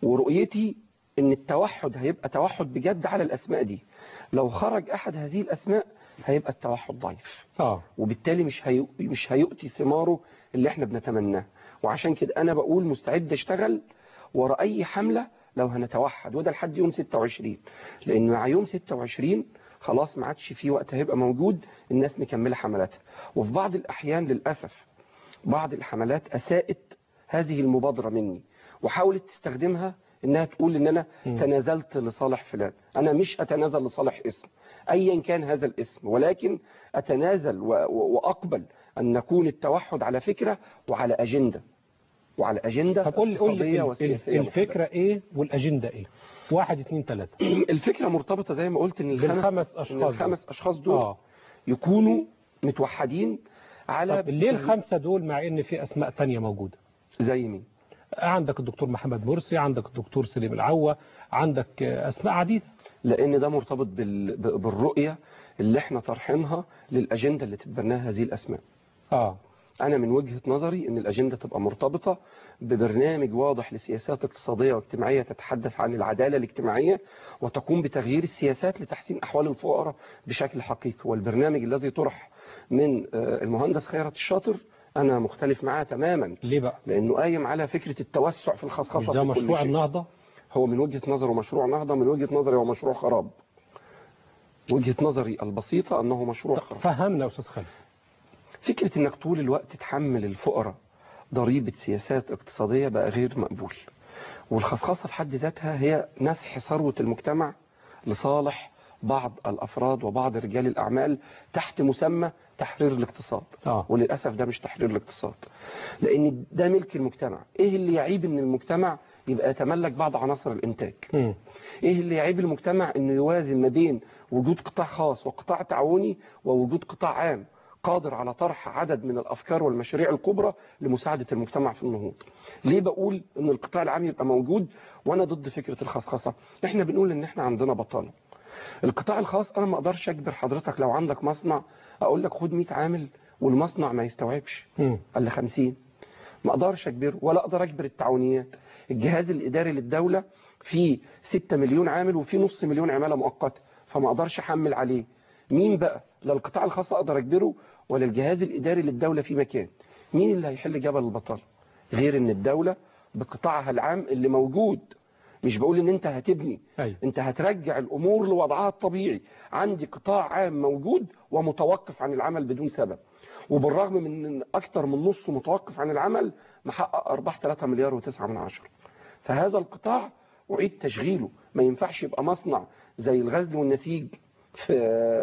ورؤيتي ان التوحد هيبقى توحد بجد على الاسماء دي لو خرج احد هذه الاسماء هيبقى التوحد ضعيف اه وبالتالي مش هي... مش هيؤتي ثماره اللي احنا بنتمناه وعشان كده انا بقول مستعد اشتغل ورا اي حمله لو هنتوحد وده لحد يوم 26 لان مع يوم 26 خلاص ما عادش في وقت هيبقى موجود الناس مكمله حملاتها وفي بعض الاحيان للاسف بعض الحملات اساءت هذه المبادره مني وحاولت تستخدمها انها تقول ان انا مم. تنازلت لصالح فلان انا مش اتنازل لصالح اسم ايا كان هذا الاسم ولكن اتنازل و- و- واقبل ان نكون التوحد على فكره وعلى اجنده وعلى اجنده طب قول لي قول لي اقتصاديه ال- وسياسيه ال- الفكره ايه والاجنده ايه واحد اتنين تلاته مختلفة. الفكره مرتبطه زي ما قلت ان الخمس بالخمس إن اشخاص دول. الخمس اشخاص دول اه يكونوا متوحدين على طب ليه الخمسه دول مع ان في اسماء تانية موجوده زي مين عندك الدكتور محمد مرسي عندك الدكتور سليم العوة عندك آه، اسماء عديده لان ده مرتبط بال... ب- بالرؤيه اللي احنا طرحينها للاجنده اللي تتبناها هذه الاسماء اه انا من وجهه نظري ان الاجنده تبقى مرتبطه ببرنامج واضح لسياسات اقتصاديه واجتماعيه تتحدث عن العداله الاجتماعيه وتقوم بتغيير السياسات لتحسين احوال الفقراء بشكل حقيقي والبرنامج الذي طرح من آه، المهندس خيرت الشاطر انا مختلف معاه تماما ليه بقى لانه قايم على فكره التوسع في مش الخصخصه ده في كل مشروع شيء. النهضه هو من وجهة نظره مشروع نهضة من وجهة نظري هو مشروع خراب وجهة نظري البسيطة أنه مشروع خراب فهمنا يا استاذ خالد فكرة أنك طول الوقت تحمل الفقراء ضريبة سياسات اقتصادية بقى غير مقبول والخصخصة في حد ذاتها هي نسح ثروة المجتمع لصالح بعض الأفراد وبعض رجال الأعمال تحت مسمى تحرير الاقتصاد اه وللأسف ده مش تحرير الاقتصاد لأن ده ملك المجتمع إيه اللي يعيب أن المجتمع يبقى يتملك بعض عناصر الإنتاج مم. ايه اللي يعيب المجتمع انه يوازن ما بين وجود قطاع خاص وقطاع تعاوني ووجود قطاع عام قادر على طرح عدد من الافكار والمشاريع الكبرى لمساعده المجتمع في النهوض. ليه بقول ان القطاع العام يبقى موجود وانا ضد فكره الخصخصه؟ احنا بنقول ان احنا عندنا بطاله. القطاع الخاص انا ما اقدرش اجبر حضرتك لو عندك مصنع اقول لك خد 100 عامل والمصنع ما يستوعبش مم. قال لي 50 ما اقدرش اجبره ولا اقدر اجبر التعاونيات الجهاز الاداري للدوله فيه 6 مليون عامل وفيه نص مليون عماله مؤقته فما اقدرش احمل عليه مين بقى لا القطاع الخاص اقدر اجبره ولا الجهاز الاداري للدوله في مكان مين اللي هيحل جبل البطاله غير ان الدوله بقطاعها العام اللي موجود مش بقول ان انت هتبني ايوه انت هترجع الامور لوضعها الطبيعي عندي قطاع عام موجود ومتوقف عن العمل بدون سبب وبالرغم من ان اكتر من نصه متوقف عن العمل محقق ارباح 3 مليار و9 من عشرة فهذا القطاع اعيد تشغيله ما ينفعش يبقى مصنع زي الغزل والنسيج في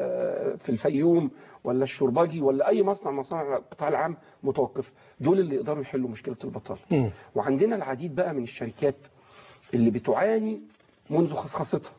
في الفيوم ولا الشربجي ولا اي مصنع من مصانع القطاع العام متوقف دول اللي يقدروا يحلوا مشكله البطاله مم. وعندنا العديد بقى من الشركات اللي بتعاني منذ خصخصتها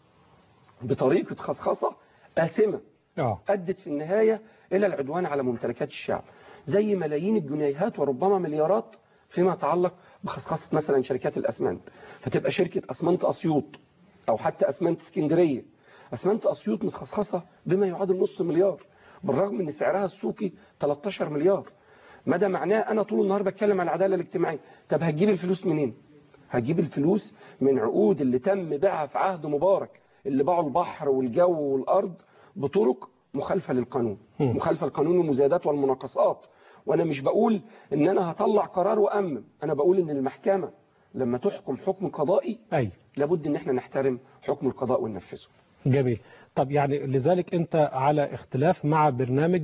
بطريقة خصخصة آثمة اه أدت في النهاية إلى العدوان على ممتلكات الشعب زي ملايين الجنيهات وربما مليارات فيما يتعلق بخصخصة مثلا شركات الأسمنت فتبقى شركة أسمنت أسيوط أو حتى أسمنت اسكندرية أسمنت أسيوط متخصصة بما يعادل نص مليار بالرغم ان سعرها السوقي 13 مليار ماذا معناه انا طول النهار بتكلم عن العداله الاجتماعيه طب هتجيب الفلوس منين هتجيب الفلوس من عقود اللي تم بيعها في عهد مبارك اللي باعوا البحر والجو والارض بطرق مخالفه للقانون مم. مخالفه للقانون المزايدات والمناقصات وانا مش بقول ان انا هطلع قرار وامم انا بقول ان المحكمه لما تحكم حكم قضائي اي لابد ان احنا نحترم حكم القضاء وننفذه جميل طب يعني لذلك انت على اختلاف مع برنامج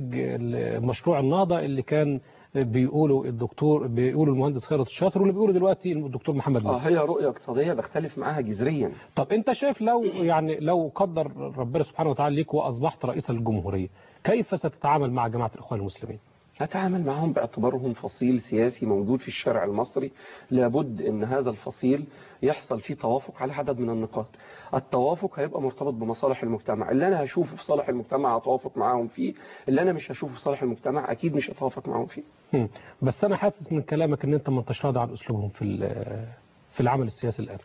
مشروع النهضة اللي كان بيقولوا الدكتور بيقولوا المهندس خيرت الشاطر واللي بيقولوا دلوقتي الدكتور محمد اه لطفي هي رؤيه اقتصاديه بختلف معاها جذريا طب انت شايف لو يعني لو قدر ربنا سبحانه وتعالى ليك واصبحت رئيسا للجمهورية كيف ستتعامل مع جماعة الاخوان المسلمين أتعامل معهم باعتبارهم فصيل سياسي موجود في الشارع المصري لابد أن هذا الفصيل يحصل فيه توافق على عدد من النقاط التوافق هيبقى مرتبط بمصالح المجتمع اللي أنا هشوفه في صالح المجتمع هتوافق معاهم فيه اللي أنا مش هشوفه في صالح المجتمع أكيد مش هتوافق معاهم فيه هم. بس انا حاسس من كلامك ان انت ما انتش راضي عن اسلوبهم في ال- في العمل السياسي الان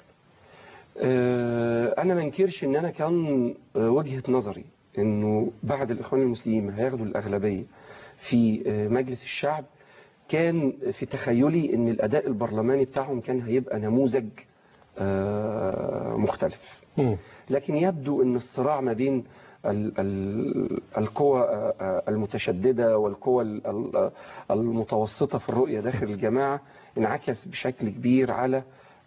آه، أنا ما انكرش أن أنا كان آه، وجهة نظري أنه بعد الإخوان المسلمين هياخدوا الأغلبية في آه، مجلس الشعب كان في تخيلي أن الأداء البرلماني بتاعهم كان هيبقى نموذج آه، مختلف مم. لكن يبدو ان الصراع ما بين ال- ال- القوى آه، آه، المتشددة والقوى ال- ال- المتوسطة في الرؤية داخل الجماعة انعكس بشكل كبير على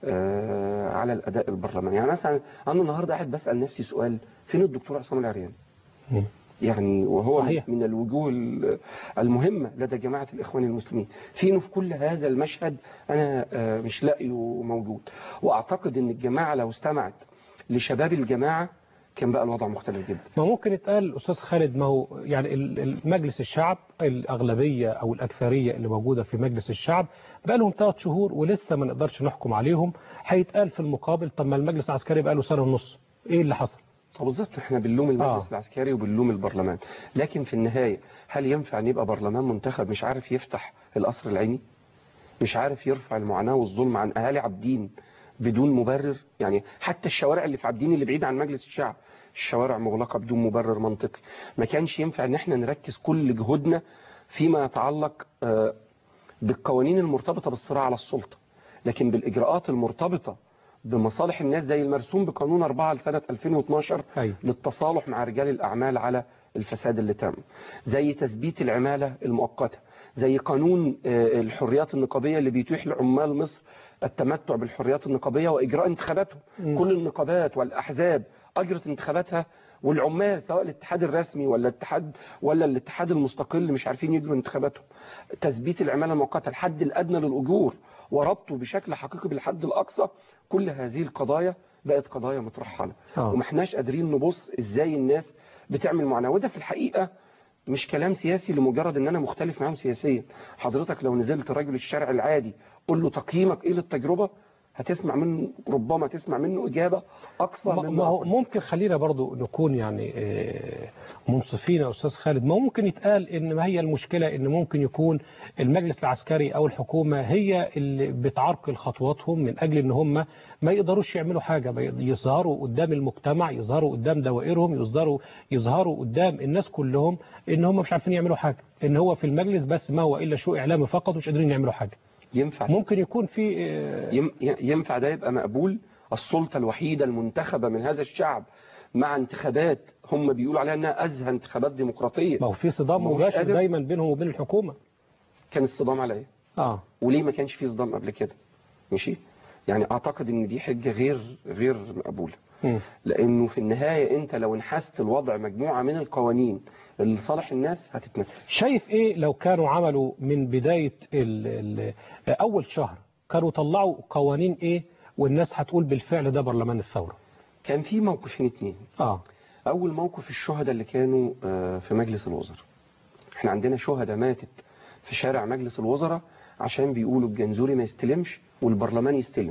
آه، على الأداء البرلماني يعني مثلا أنا النهاردة قاعد بسأل نفسي سؤال فين الدكتور عصام العريان مم. يعني وهو صحيح. من الوجوه ال- المهمة لدى جماعة الإخوان المسلمين فينه في كل هذا المشهد أنا آه، مش لاقيه موجود وأعتقد أن الجماعة لو استمعت لشباب الجماعة كان بقى الوضع مختلف جدا ما ممكن يتقال أستاذ خالد ما هو يعني ال- ال- مجلس الشعب الأغلبية أو الأكثرية اللي موجودة في مجلس الشعب بقى لهم ثلاث شهور ولسه ما نقدرش نحكم عليهم هيتقال في المقابل طب ما المجلس العسكري بقى له سنة ونص إيه اللي حصل؟ طب بالظبط احنا بنلوم المجلس آه. العسكري وبنلوم البرلمان لكن في النهاية هل ينفع ان يبقى برلمان منتخب مش عارف يفتح القصر العيني مش عارف يرفع المعاناة والظلم عن اهالي عابدين بدون مبرر يعني حتى الشوارع اللي في عابدين اللي بعيد عن مجلس الشعب الشوارع مغلقة بدون مبرر منطقي ما كانش ينفع ان احنا نركز كل جهودنا فيما يتعلق آه، بالقوانين المرتبطة بالصراع على السلطة لكن بالإجراءات المرتبطة بمصالح الناس زي المرسوم بقانون 4 لسنة 2012 أيوة. للتصالح مع رجال الأعمال على الفساد اللي تم زي تثبيت العمالة المؤقتة زي قانون آه، الحريات النقابية اللي بيتيح لعمال مصر التمتع بالحريات النقابية وإجراء انتخاباتهم مم. كل النقابات والأحزاب أجرت انتخاباتها والعمال سواء الاتحاد الرسمي ولا الاتحاد ولا الاتحاد المستقل مش عارفين يجروا انتخاباتهم تثبيت العمالة المؤقتة الحد الأدنى للأجور وربطه بشكل حقيقي بالحد الأقصى كل هذه القضايا بقت قضايا مترحلة آه. وما احناش قادرين نبص ازاي الناس بتعمل معاناة وده في الحقيقة مش كلام سياسي لمجرد ان انا مختلف معاهم سياسيا حضرتك لو نزلت رجل الشارع العادي قول له تقييمك ايه للتجربة هتسمع منه ربما تسمع منه اجابة اقصى ما مما ما هو أقول. ممكن خلينا برضو نكون يعني آه، منصفين يا أستاذ خالد ما ممكن يتقال إن ما هي المشكلة إن ممكن يكون المجلس العسكري أو الحكومة هي اللي بتعرقل خطواتهم من أجل إن هم ما يقدروش يعملوا حاجة ما يقد- يظهروا قدام المجتمع يظهروا قدام دوائرهم يظهروا يظهروا قدام الناس كلهم إن هم مش عارفين يعملوا حاجة إن هو في المجلس بس ما هو إلا شو إعلامي فقط ومش قادرين يعملوا حاجة ينفع ممكن يكون في آه، يم- ينفع ده يبقى مقبول السلطة الوحيدة المنتخبة من هذا الشعب مع انتخابات هم بيقولوا عليها انها ازهى انتخابات ديمقراطية ما هو في صدام ما هوش مباشر قادر. دايما بينهم وبين الحكومة كان الصدام على ايه اه وليه ما كانش فيه صدام قبل كده ماشي يعني اعتقد ان دي حجة غير غير مقبولة مم. لانه في النهاية انت لو انحست الوضع مجموعة من القوانين اللي لصالح الناس هتتنفذ شايف ايه لو كانوا عملوا من بداية ال ال اول شهر كانوا طلعوا قوانين ايه والناس هتقول بالفعل ده برلمان الثورة كان في موقفين اتنين اه اول موقف الشهداء اللي كانوا آه، في مجلس الوزراء احنا عندنا شهداء ماتت في شارع مجلس الوزراء عشان بيقولوا الجنزوري ما يستلمش والبرلمان يستلم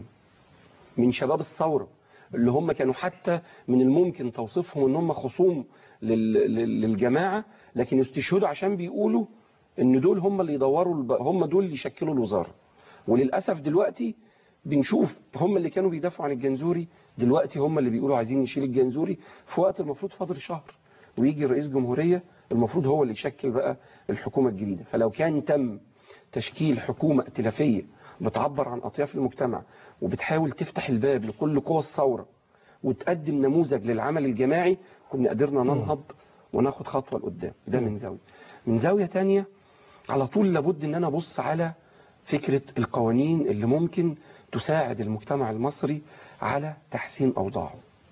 من شباب الثورة اللي هم كانوا حتى من الممكن توصيفهم ان هم خصوم لل- لل- للجماعة لكن يستشهدوا عشان بيقولوا ان دول هم اللي يدوروا الب- هم دول اللي يشكلوا الوزارة وللأسف دلوقتي بنشوف هم اللي كانوا بيدافعوا عن الجنزوري دلوقتي هم اللي بيقولوا عايزين نشيل الجنزوري في وقت المفروض فاضل شهر ويجي رئيس جمهورية المفروض هو اللي يشكل بقى الحكومة الجديدة فلو كان تم تشكيل حكومة ائتلافية بتعبر عن أطياف المجتمع وبتحاول تفتح الباب لكل قوى الثورة وتقدم نموذج للعمل الجماعي كنا قدرنا ننهض وناخد خطوة لقدام ده من زاوية من زاوية تانية على طول لابد ان انا ابص على فكرة القوانين اللي ممكن تساعد المجتمع المصري على تحسين اوضاعه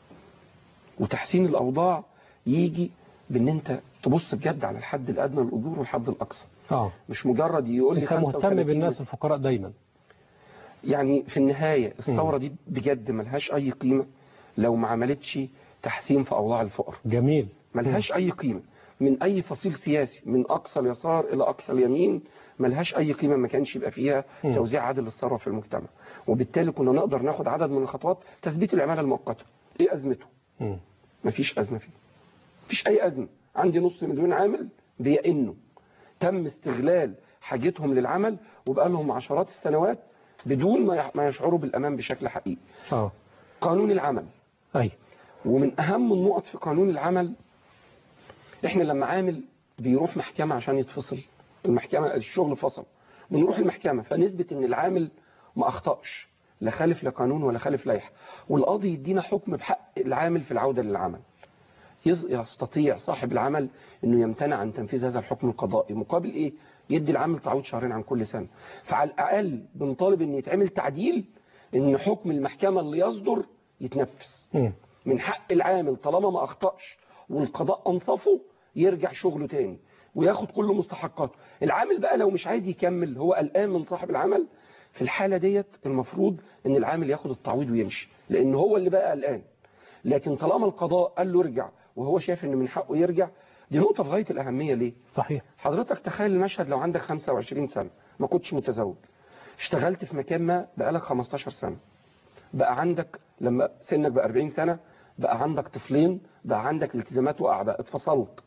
وتحسين الاوضاع يجي بان انت تبص بجد على الحد الادنى للاجور والحد الاقصى اه مش مجرد يقول لي انت مهتم 35 بالناس الفقراء دايما يعني في النهاية الثورة دي بجد ملهاش أي قيمة لو ما عملتش تحسين في أوضاع الفقر جميل ملهاش أي قيمة من أي فصيل سياسي من أقصى اليسار إلى أقصى اليمين ملهاش أي قيمة ما كانش يبقى فيها مم. توزيع عادل للثروة في المجتمع وبالتالي كنا نقدر ناخد عدد من الخطوات تثبيت العمالة المؤقتة إيه أزمته؟ مم. مفيش أزمة فيه مفيش أي أزمة عندي نص مليون عامل بيئنوا تم استغلال حاجتهم للعمل وبقى لهم عشرات السنوات بدون ما يح- ما يشعروا بالأمان بشكل حقيقي اه قانون العمل اي ومن أهم النقط في قانون العمل إحنا لما عامل بيروح محكمة عشان يتفصل المحكمة الشغل فصل بنروح المحكمة فنثبت إن العامل ما أخطأش لا خالف لقانون ولا خالف لائحه والقاضي يدينا حكم بحق العامل في العوده للعمل يز- يستطيع صاحب العمل انه يمتنع عن تنفيذ هذا الحكم القضائي مقابل ايه يدي العامل تعويض شهرين عن كل سنه فعلى الاقل بنطالب ان يتعمل تعديل ان حكم المحكمه اللي يصدر يتنفذ مم. من حق العامل طالما ما اخطاش والقضاء انصفه يرجع شغله تاني وياخد كل مستحقاته العامل بقى لو مش عايز يكمل هو قلقان من صاحب العمل في الحالة ديت المفروض ان العامل ياخد التعويض ويمشي لان هو اللي بقى قلقان لكن طالما القضاء قال له ارجع وهو شايف ان من حقه يرجع دي نقطة في غاية الأهمية ليه صحيح حضرتك تخيل المشهد لو عندك 25 سنة ما كنتش متزوج اشتغلت في مكان ما بقالك 15 سنة بقى عندك لما سنك بقى 40 سنة بقى عندك طفلين بقى عندك التزامات وأعباء اتفصلت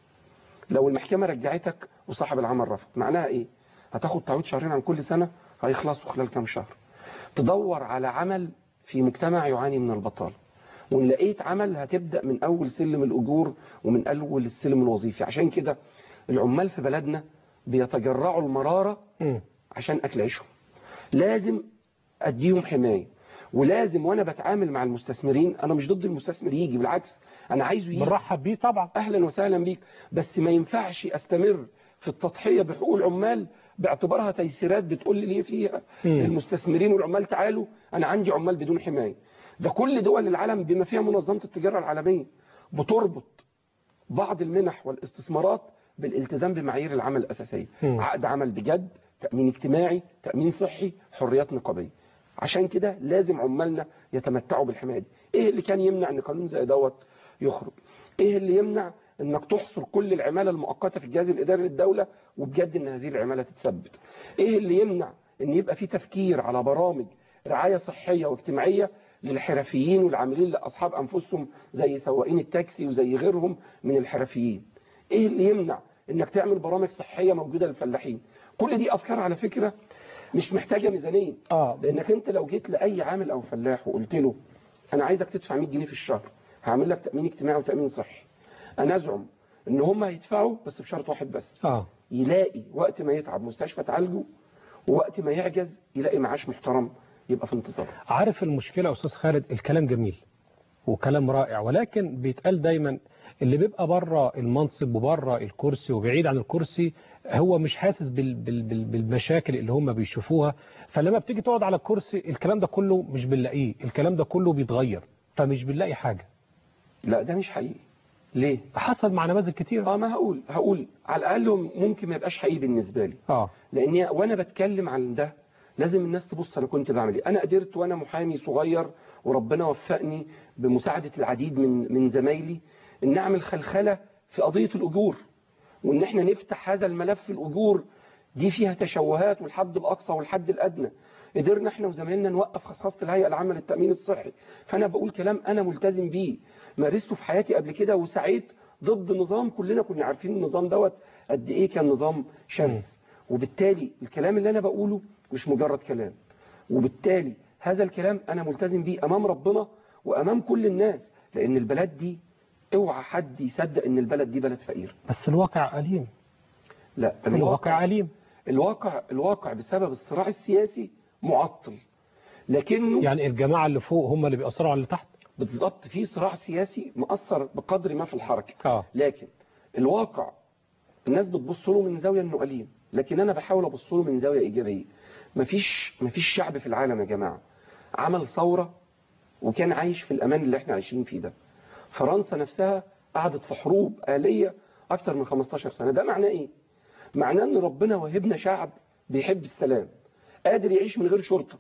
لو المحكمة رجعتك وصاحب العمل رفض معناها ايه هتاخد تعويض شهرين عن كل سنة هيخلصوا خلال كام شهر تدور على عمل في مجتمع يعاني من البطالة وان لقيت عمل هتبدأ من أول سلم الأجور ومن أول السلم الوظيفي عشان كده العمال في بلدنا بيتجرعوا المرارة مم. عشان أكل عيشهم لازم أديهم حماية ولازم وأنا بتعامل مع المستثمرين أنا مش ضد المستثمر يجي بالعكس أنا عايزه يجي بنرحب بيه طبعا اهلا وسهلا بيك بس ما ينفعش استمر في التضحيه بحقوق العمال باعتبارها تيسيرات بتقول لي ليه فيها مم. المستثمرين والعمال تعالوا انا عندي عمال بدون حمايه ده كل دول العالم بما فيها منظمه التجاره العالميه بتربط بعض المنح والاستثمارات بالالتزام بمعايير العمل الاساسيه مم. عقد عمل بجد تامين اجتماعي تامين صحي حريات نقابيه عشان كده لازم عمالنا يتمتعوا بالحمايه دي ايه اللي كان يمنع ان قانون زي دوت يخرج ايه اللي يمنع انك تحصر كل العماله المؤقته في الجهاز الاداري للدوله وبجد ان هذه العماله تتثبت ايه اللي يمنع ان يبقى في تفكير على برامج رعايه صحيه واجتماعيه للحرفيين والعاملين لاصحاب انفسهم زي سواقين التاكسي وزي غيرهم من الحرفيين ايه اللي يمنع انك تعمل برامج صحيه موجوده للفلاحين كل دي افكار على فكره مش محتاجه ميزانيه اه لانك انت لو جيت لاي عامل او فلاح وقلت له انا عايزك تدفع 100 جنيه في الشهر هعمل لك تامين اجتماعي وتامين صحي انا ازعم ان هم هيدفعوا بس بشرط واحد بس اه يلاقي وقت ما يتعب مستشفى تعالجه ووقت ما يعجز يلاقي معاش محترم يبقى في انتظار عارف المشكلة يا أستاذ خالد الكلام جميل وكلام رائع ولكن بيتقال دايما اللي بيبقى بره المنصب وبره الكرسي وبعيد عن الكرسي هو مش حاسس بال بال بال بالمشاكل اللي هم بيشوفوها فلما بتيجي تقعد على الكرسي الكلام ده كله مش بنلاقيه الكلام ده كله بيتغير فمش بنلاقي حاجة لا ده مش حقيقي ليه حصل مع نماذج كتير اه ما هقول هقول على الاقل ممكن ما يبقاش حقيقي بالنسبه لي اه لاني وانا بتكلم عن ده لازم الناس تبص انا كنت بعمل ايه انا قدرت وانا محامي صغير وربنا وفقني بمساعده العديد من من زمايلي ان اعمل خلخله في قضيه الاجور وان احنا نفتح هذا الملف الاجور دي فيها تشوهات والحد الاقصى والحد الادنى قدرنا احنا وزمايلنا نوقف خصاصه الهيئه العامه للتامين الصحي فانا بقول كلام انا ملتزم بيه مارسته في حياتي قبل كده وسعيت ضد نظام كلنا كنا عارفين النظام دوت قد ايه كان نظام شرس وبالتالي الكلام اللي انا بقوله مش مجرد كلام وبالتالي هذا الكلام انا ملتزم بيه امام ربنا وامام كل الناس لان البلد دي اوعى حد يصدق ان البلد دي بلد فقير بس الواقع أليم لا الواقع أليم الواقع الواقع بسبب الصراع السياسي معطل لكنه يعني الجماعة اللي فوق هم اللي بيأثروا على اللي تحت بالضبط في صراع سياسي مأثر بقدر ما في الحركة اه لكن الواقع الناس بتبص له من زاوية انه أليم لكن انا بحاول ابص له من زاوية ايجابية مفيش مفيش شعب في العالم يا جماعة عمل ثورة وكان عايش في الامان اللي احنا عايشين فيه ده فرنسا نفسها قعدت في حروب آلية اكتر من 15 سنة ده معناه ايه معناه ان ربنا وهبنا شعب بيحب السلام قادر يعيش من غير شرطة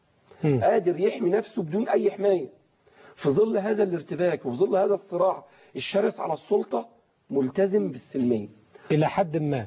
مم. قادر يحمي نفسه بدون اي حماية في ظل هذا الارتباك وفي ظل هذا الصراع الشرس على السلطة ملتزم بالسلمية إلى حد ما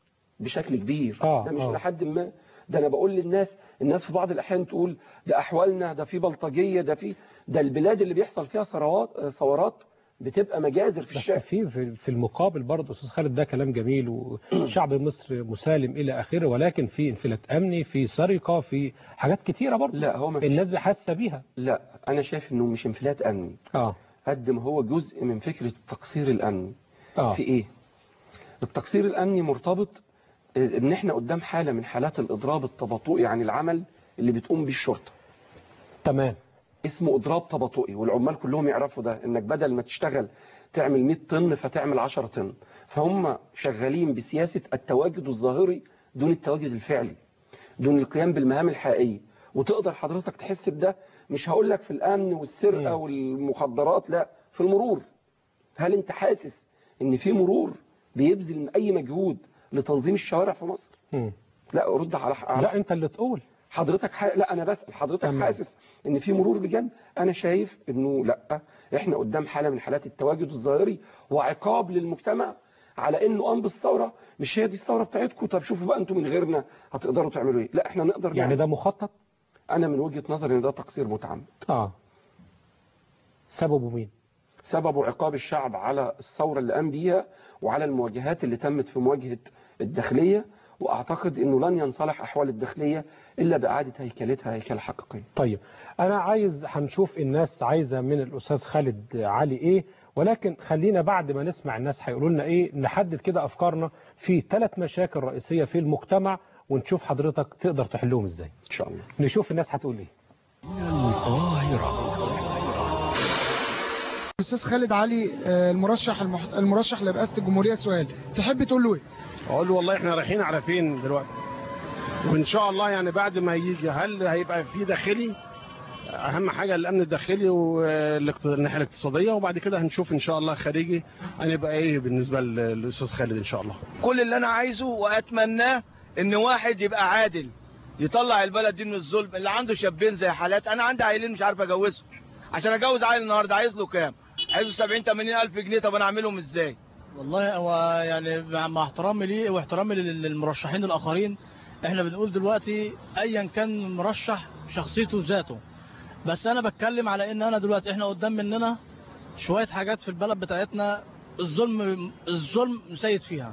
بشكل كبير آه، ده مش آه. لحد ما ده انا بقول للناس الناس في بعض الاحيان تقول ده احوالنا ده في بلطجيه ده في ده البلاد اللي بيحصل فيها ثروات آه، ثورات بتبقى مجازر في بس الشارع في في في المقابل برضه استاذ خالد ده كلام جميل وشعب مصر مسالم الى اخره ولكن في انفلات امني في سرقه في حاجات كتيره برضه لا هو ما فيش- الناس حاسه بيها لا انا شايف انه مش انفلات امني اه قد ما هو جزء من فكره التقصير الامني اه في ايه التقصير الامني مرتبط آه، ان احنا قدام حاله من حالات الاضراب التباطؤي عن العمل اللي بتقوم بيه الشرطه تمام اسمه اضراب تباطؤي والعمال كلهم يعرفوا ده انك بدل ما تشتغل تعمل 100 طن فتعمل 10 طن فهم شغالين بسياسة التواجد الظاهري دون التواجد الفعلي دون القيام بالمهام الحقيقية وتقدر حضرتك تحس بده مش هقول لك في الامن والسرقة والمخدرات لا في المرور هل انت حاسس ان في مرور بيبذل من اي مجهود لتنظيم الشوارع في مصر مم. لا ارد على, على لا انت اللي تقول حضرتك ح... لا انا بسال حضرتك تمام. حاسس ان في مرور بجد انا شايف انه لا احنا قدام حاله من حالات التواجد الظاهري وعقاب للمجتمع على انه قام بالثوره مش هي دي الثوره بتاعتكم طب شوفوا بقى انتم من غيرنا هتقدروا تعملوا ايه لا احنا نقدر يعني نعمل. ده مخطط انا من وجهه نظري ان ده تقصير متعمد اه سببه مين سببه عقاب الشعب على الثوره اللي قام بيها وعلى المواجهات اللي تمت في مواجهه الداخليه واعتقد انه لن ينصلح احوال الداخليه الا باعاده هيكلتها هيكله حقيقيه طيب انا عايز هنشوف الناس عايزة من الاستاذ خالد علي ايه ولكن خلينا بعد ما نسمع الناس هيقولوا لنا ايه نحدد كده افكارنا في ثلاث مشاكل رئيسية في المجتمع ونشوف حضرتك تقدر تحلهم ازاي ان شاء الله نشوف الناس هتقول ايه القاهرة الاستاذ خالد علي آه، المرشح المح... المرشح لرئاسه الجمهوريه سؤال تحب تقول له ايه اقول له والله احنا رايحين على فين دلوقتي وان شاء الله يعني بعد ما يجي هل هيبقى في داخلي اهم حاجه الامن الداخلي والناحيه الاقتصاديه وبعد كده هنشوف ان شاء الله خارجي هنبقى ايه بالنسبه للاستاذ خالد ان شاء الله كل اللي انا عايزه واتمناه ان واحد يبقى عادل يطلع البلد دي من الظلم اللي عنده شابين زي حالات انا عندي عيلين مش عارف اجوزهم عشان اجوز عيل النهارده عايز له كام عايزه 70 80 الف جنيه طب انا اعملهم ازاي والله هو يعني مع مع احترامي ليه واحترامي لل- للمرشحين الاخرين احنا بنقول دلوقتي ايا كان مرشح شخصيته ذاته بس انا بتكلم على ان انا دلوقتي احنا قدام مننا شويه حاجات في البلد بتاعتنا الظلم الظلم سيد فيها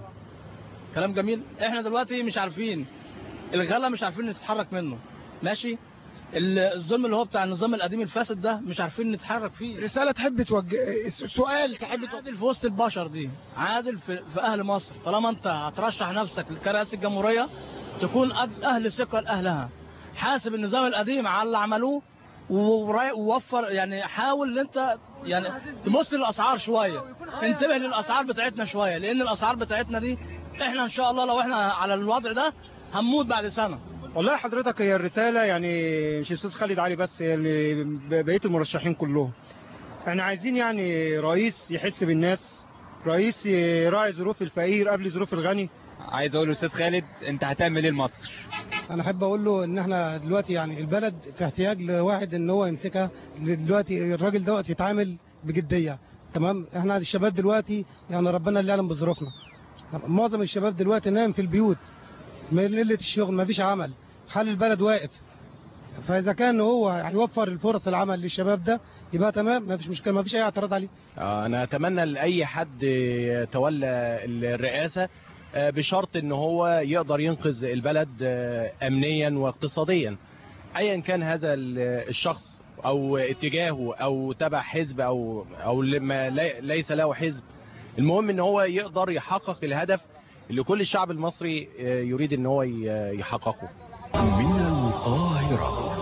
كلام جميل احنا دلوقتي مش عارفين الغلا مش عارفين نتحرك منه ماشي ال- الظلم اللي هو بتاع النظام القديم الفاسد ده مش عارفين نتحرك فيه رساله تحب توجه آه، سؤال تحب توجه عادل في وسط البشر دي عادل في, في اهل مصر طالما انت هترشح نفسك لكرئاسه الجمهوريه تكون قد اهل ثقه لاهلها حاسب النظام القديم على اللي عملوه وراي- ووفر يعني حاول ان انت يعني تبص للاسعار شويه انتبه للاسعار بتاعتنا شويه لان الاسعار بتاعتنا دي احنا ان شاء الله لو احنا على الوضع ده هنموت بعد سنه والله حضرتك هي الرسالة يعني مش استاذ خالد علي بس هي اللي بقية المرشحين كلهم احنا عايزين يعني رئيس يحس بالناس رئيس يراعي ظروف الفقير قبل ظروف الغني عايز اقول لاستاذ خالد انت هتعمل ايه لمصر انا احب اقول له ان احنا دلوقتي يعني البلد في احتياج لواحد ان هو يمسكها دلوقتي الراجل دوت يتعامل بجديه تمام احنا الشباب دلوقتي يعني ربنا اللي يعلم بظروفنا معظم الشباب دلوقتي نايم في البيوت من قله الشغل ما فيش عمل حال البلد واقف فاذا كان هو هيوفر الفرص العمل للشباب ده يبقى تمام ما فيش مشكله ما فيش اي اعتراض عليه آه، انا اتمنى لاي حد تولى الرئاسه آه، بشرط ان هو يقدر ينقذ البلد آه، امنيا واقتصاديا ايا كان هذا ال- الشخص او اتجاهه او تبع حزب او او لما لي- ليس له حزب المهم ان هو يقدر يحقق الهدف اللي كل الشعب المصري آه، يريد ان هو ي- يحققه من القاهرة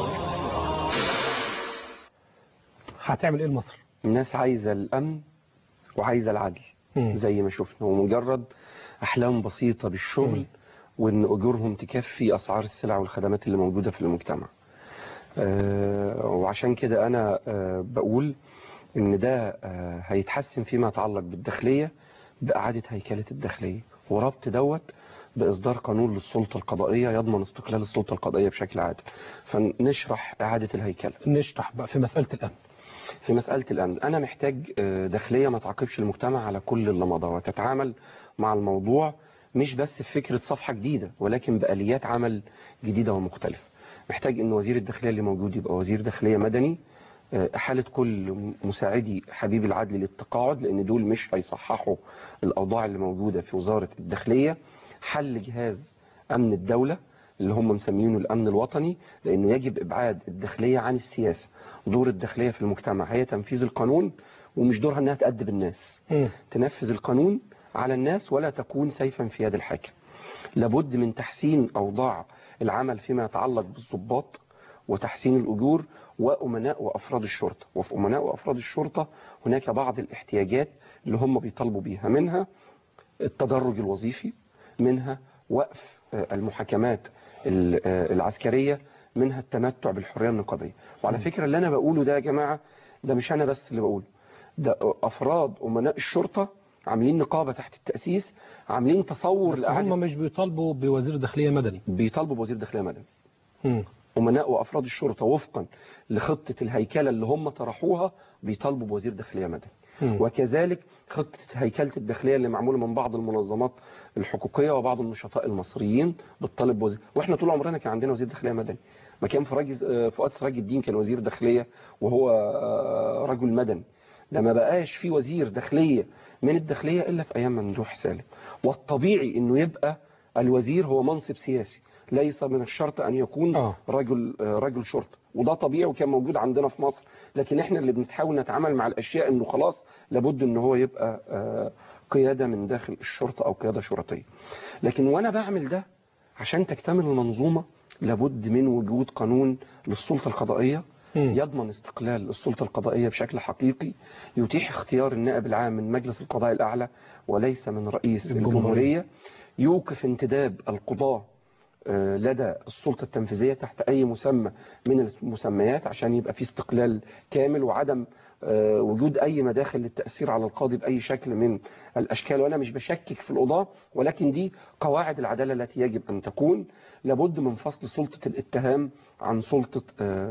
هتعمل ايه لمصر الناس عايزة الأمن وعايزة العدل زي ما شفنا ومجرد أحلام بسيطة بالشغل وإن أجورهم تكفي أسعار السلع والخدمات اللي موجودة في المجتمع آه، وعشان كده أنا آه، بقول إن ده آه، هيتحسن فيما يتعلق بالداخلية بإعادة هيكلة الداخلية وربط دوت بإصدار قانون للسلطة القضائية يضمن استقلال السلطة القضائية بشكل عادل فنشرح إعادة الهيكلة نشرح بقى في مسألة الأمن في مسألة الأمن أنا محتاج آه، داخلية ما تعاقبش المجتمع على كل اللي مضى وتتعامل مع الموضوع مش بس في فكرة صفحة جديدة ولكن بآليات عمل جديدة ومختلفة محتاج أن وزير الداخلية اللي موجود يبقى وزير داخلية مدني آه، إحالة كل مساعدي حبيب العدل للتقاعد لأن دول مش هيصححوا الأوضاع اللي موجودة في وزارة الداخلية حل جهاز أمن الدولة اللي هم مسمينه الأمن الوطني لأنه يجب إبعاد الداخلية عن السياسة دور الداخلية في المجتمع هي تنفيذ القانون ومش دورها أنها تأدب الناس تنفذ القانون على الناس ولا تكون سيفا في يد الحاكم لابد من تحسين أوضاع العمل فيما يتعلق بالضباط وتحسين الأجور وأمناء وأفراد الشرطة وفي أمناء وأفراد الشرطة هناك بعض الاحتياجات اللي هم بيطالبوا بيها منها التدرج الوظيفي منها وقف آه، المحاكمات ال- آه، العسكرية منها التمتع بالحرية النقابية وعلى فكرة اللي أنا بقوله ده يا جماعة ده مش أنا بس اللي بقوله ده أفراد أمناء الشرطة عاملين نقابة تحت التأسيس عاملين تصور بس لأعداد هم مش بيطالبوا بوزير داخلية مدني بيطالبوا بوزير داخلية مدني مم. أمناء وأفراد الشرطة وفقا لخطة الهيكلة اللي هم طرحوها بيطالبوا بوزير داخلية مدني مم. وكذلك خطة هيكلة الداخلية اللي معمولة من بعض المنظمات الحقوقية وبعض النشطاء المصريين بتطالب بوزير واحنا طول عمرنا كان عندنا وزير داخلية مدني ما كان فراج آه، فؤاد سراج الدين كان وزير داخلية وهو آه، رجل مدني ده ما بقاش في وزير داخلية من الداخلية إلا في أيام ممدوح سالم والطبيعي إنه يبقى الوزير هو منصب سياسي ليس من الشرط أن يكون آه. رجل آه، رجل شرطة وده طبيعي وكان موجود عندنا في مصر لكن احنا اللي بنتحاول نتعامل مع الأشياء إنه خلاص لابد إن هو يبقى آه، قيادة من داخل الشرطة أو قيادة شرطية لكن وأنا بعمل ده عشان تكتمل المنظومة لابد من وجود قانون للسلطة القضائية يضمن استقلال السلطة القضائية بشكل حقيقي يتيح اختيار النائب العام من مجلس القضاء الأعلى وليس من رئيس الجمهورية. الجمهورية يوقف انتداب القضاة آه، لدى السلطة التنفيذية تحت أي مسمى من المسميات عشان يبقى في استقلال كامل وعدم آه، وجود أي مداخل للتأثير على القاضي بأي شكل من الأشكال وأنا مش بشكك في القضاة ولكن دي قواعد العدالة التي يجب أن تكون لابد من فصل سلطة الاتهام عن سلطة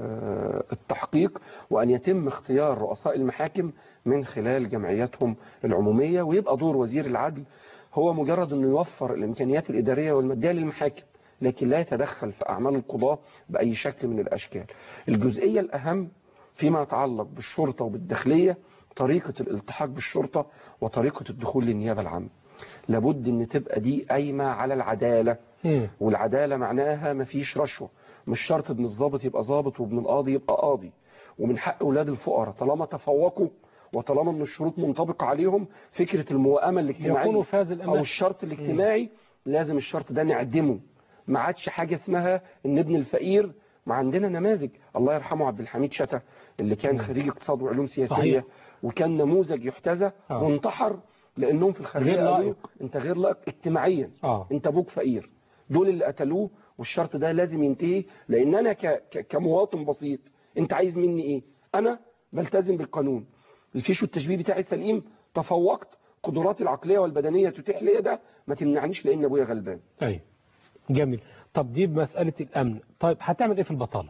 آه، التحقيق وأن يتم اختيار رؤساء المحاكم من خلال جمعياتهم العمومية ويبقى دور وزير العدل هو مجرد أنه يوفر الإمكانيات الإدارية والمادية للمحاكم لكن لا يتدخل في أعمال القضاة بأي شكل من الأشكال الجزئية الأهم فيما يتعلق بالشرطة وبالداخلية طريقة الالتحاق بالشرطة وطريقة الدخول للنيابة العامة لابد ان تبقى دي قايمة على العدالة والعدالة معناها مفيش رشوة مش شرط ابن الضابط يبقى ضابط وابن القاضي يبقى قاضي ومن حق اولاد الفقراء طالما تفوقوا وطالما ان الشروط منطبقة عليهم فكرة الموائمة الاجتماعية يكونوا فاز الأمان. او الشرط الاجتماعي لازم الشرط ده نعدمه ما عادش حاجة اسمها ان ابن الفقير ما عندنا نماذج الله يرحمه عبد الحميد شتا اللي كان خريج اقتصاد وعلوم سياسية صحيح. وكان نموذج يحتذى آه. وانتحر لانهم في الخارجيه غير قالوا له لائق. انت غير لائق اجتماعيا آه. انت ابوك فقير دول اللي قتلوه والشرط ده لازم ينتهي لان انا ك... ك... كمواطن بسيط انت عايز مني ايه انا بلتزم بالقانون الفيش والتشبيه بتاعي سليم تفوقت قدراتي العقليه والبدنيه تتيح لي ده ما تمنعنيش لان ابويا غلبان أي جميل طب دي بمسألة الأمن طيب هتعمل إيه في البطالة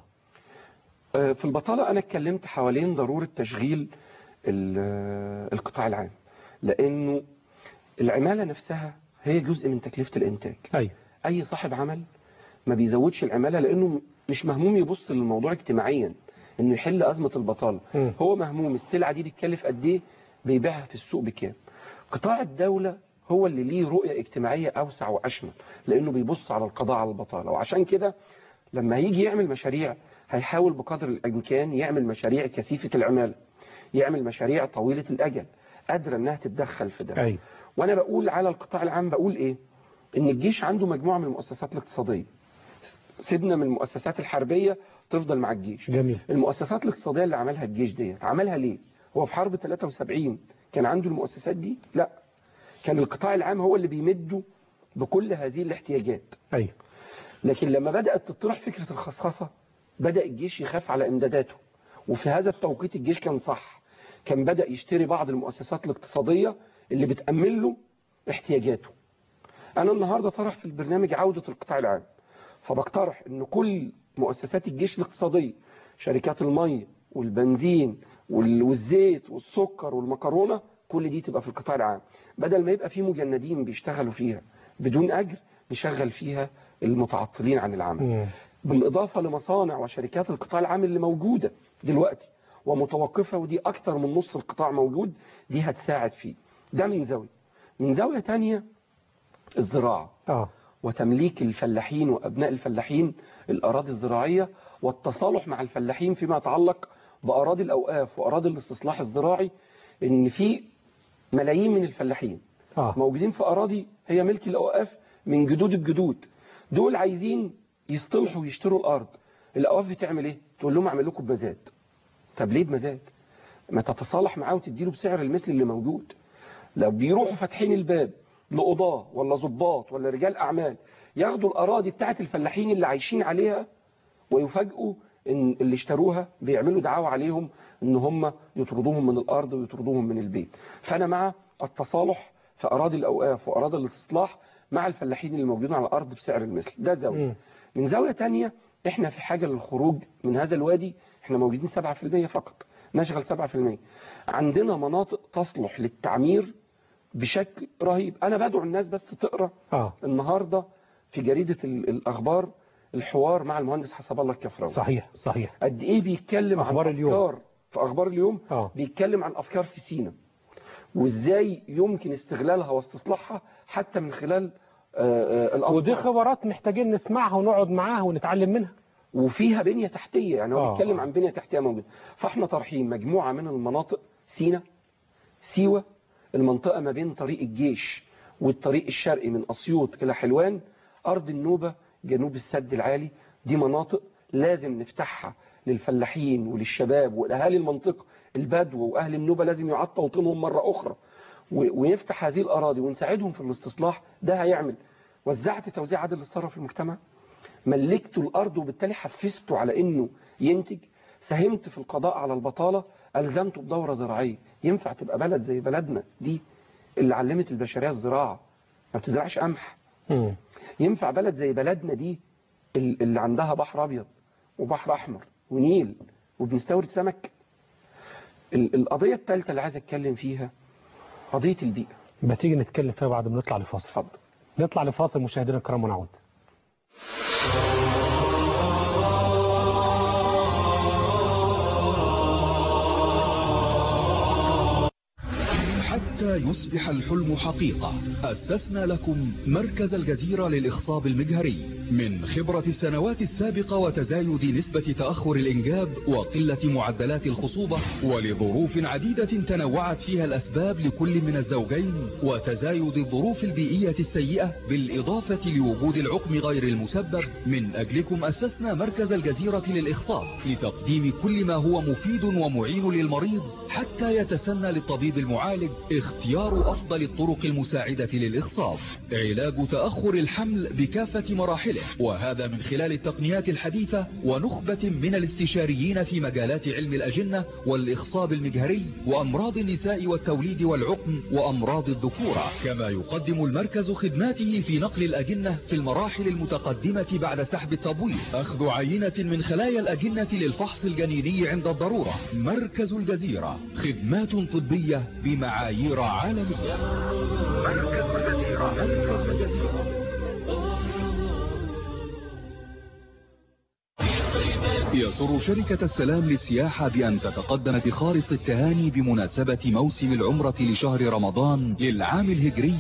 آه، في البطالة أنا اتكلمت حوالين ضرورة تشغيل ال- آه، القطاع العام لأنه العمالة نفسها هي جزء من تكلفة الإنتاج أي أي صاحب عمل ما بيزودش العمالة لأنه مش مهموم يبص للموضوع اجتماعيا إنه يحل أزمة البطالة مم. هو مهموم السلعة دي بتكلف قد إيه بيبيعها في السوق بكام قطاع الدولة هو اللي ليه رؤية اجتماعية أوسع وأشمل لأنه بيبص على القضاء على البطالة وعشان كده لما هيجي يعمل مشاريع هيحاول بقدر الإمكان يعمل مشاريع كثيفة العمالة يعمل مشاريع طويلة الأجل قادرة إنها تتدخل في ده أي وأنا بقول على القطاع العام بقول إيه إن الجيش عنده مجموعة من المؤسسات الاقتصادية سيبنا من المؤسسات الحربية تفضل مع الجيش جميل المؤسسات الاقتصادية اللي عملها الجيش دي عملها ليه هو في حرب 73 كان عنده المؤسسات دي لا كان القطاع العام هو اللي بيمده بكل هذه الاحتياجات أي لكن لما بدأت تطرح فكرة الخصخصة بدأ الجيش يخاف على امداداته وفي هذا التوقيت الجيش كان صح كان بدأ يشتري بعض المؤسسات الاقتصادية اللي بتأمن له احتياجاته أنا النهاردة طرح في البرنامج عودة القطاع العام فبقترح أن كل مؤسسات الجيش الاقتصادية شركات المية والبنزين وال- والزيت والسكر والمكرونة كل دي تبقى في القطاع العام بدل ما يبقى في مجندين بيشتغلوا فيها بدون أجر نشغل فيها المتعطلين عن العمل مم. بالإضافة لمصانع وشركات القطاع العام اللي موجودة دلوقتي ومتوقفة ودي أكتر من نص القطاع موجود دي هتساعد فيه ده من زاوية من زاوية تانية الزراعة آه وتمليك الفلاحين وأبناء الفلاحين الأراضي الزراعية والتصالح مع الفلاحين فيما يتعلق بأراضي الأوقاف وأراضي الاستصلاح الزراعي إن في ملايين من الفلاحين آه. موجودين في أراضي هي ملك الأوقاف من جدود الجدود دول عايزين يصطلحوا ويشتروا الأرض الاوقاف بتعمل ايه تقول لهم اعمل لكم بمزاد طب ليه بمزاد ما تتصالح معاه وتديله بسعر المثل اللي موجود لو بيروحوا فاتحين الباب لقضاة ولا ضباط ولا رجال اعمال ياخدوا الاراضي بتاعت الفلاحين اللي عايشين عليها ويفاجئوا ان اللي اشتروها بيعملوا دعاوى عليهم ان هم يطردوهم من الارض ويطردوهم من البيت فانا مع التصالح في اراضي الاوقاف واراضي الاستصلاح مع الفلاحين اللي موجودين على الارض بسعر المثل ده زاويه من زاويه تانية احنا في حاجه للخروج من هذا الوادي احنا موجودين 7% فقط نشغل 7% عندنا مناطق تصلح للتعمير بشكل رهيب انا بدعو الناس بس تقرا آه. النهارده في جريده ال- الاخبار الحوار مع المهندس حسب الله الكفراوي صحيح صحيح قد ايه بيتكلم أخبار عن اليوم. افكار في اخبار اليوم آه. بيتكلم عن افكار في سينا وازاي يمكن استغلالها واستصلاحها حتى من خلال آه، آه، الأمطار. ودي خبرات محتاجين نسمعها ونقعد معاها ونتعلم منها وفيها بنية تحتية يعني هو آه. بيتكلم عن بنية تحتية موجودة فاحنا طرحين مجموعة من المناطق سينا سيوة المنطقة ما بين طريق الجيش والطريق الشرقي من أسيوط إلى حلوان أرض النوبة جنوب السد العالي دي مناطق لازم نفتحها للفلاحين وللشباب والأهالي المنطقة البدو وأهل النوبة لازم يعاد توطينهم مرة أخرى و- ونفتح هذه الأراضي ونساعدهم في الاستصلاح ده هيعمل وزعت توزيع عادل للثروة في المجتمع ملكته الأرض وبالتالي حفزته على إنه ينتج ساهمت في القضاء على البطالة ألزمته بدورة زراعية ينفع تبقى بلد زي بلدنا دي اللي علمت البشرية الزراعة ما بتزرعش قمح مم. ينفع بلد زي بلدنا دي ال- اللي عندها بحر أبيض وبحر أحمر ونيل وبنستورد سمك ال- القضية الثالثة اللي عايز أتكلم فيها قضية البيئة ما تيجي نتكلم فيها بعد ما نطلع لفاصل اتفضل نطلع لفاصل مشاهدينا الكرام ونعود حتى يصبح الحلم حقيقة أسسنا لكم مركز الجزيرة للإخصاب المجهري من خبرة السنوات السابقة وتزايد نسبة تأخر الإنجاب وقلة معدلات الخصوبة ولظروف عديدة تنوعت فيها الأسباب لكل من الزوجين وتزايد الظروف البيئية السيئة بالإضافة لوجود العقم غير المسبب من أجلكم أسسنا مركز الجزيرة للإخصاب لتقديم كل ما هو مفيد ومعين للمريض حتى يتسنى للطبيب المعالج اختيار أفضل الطرق المساعدة للإخصاب علاج تأخر الحمل بكافة مراحله وهذا من خلال التقنيات الحديثة ونخبة من الاستشاريين في مجالات علم الأجنة والإخصاب المجهري وأمراض النساء والتوليد والعقم وأمراض الذكورة كما يقدم المركز خدماته في نقل الأجنة في المراحل المتقدمة بعد سحب التبويض أخذ عينة من خلايا الأجنة للفحص الجنيني عند الضرورة مركز الجزيرة خدمات طبية بمعايير عالمية مركز الجزيرة مركز الجزيرة يسر شركة السلام للسياحة بأن تتقدم بخالص التهاني بمناسبة موسم العمرة لشهر رمضان للعام الهجري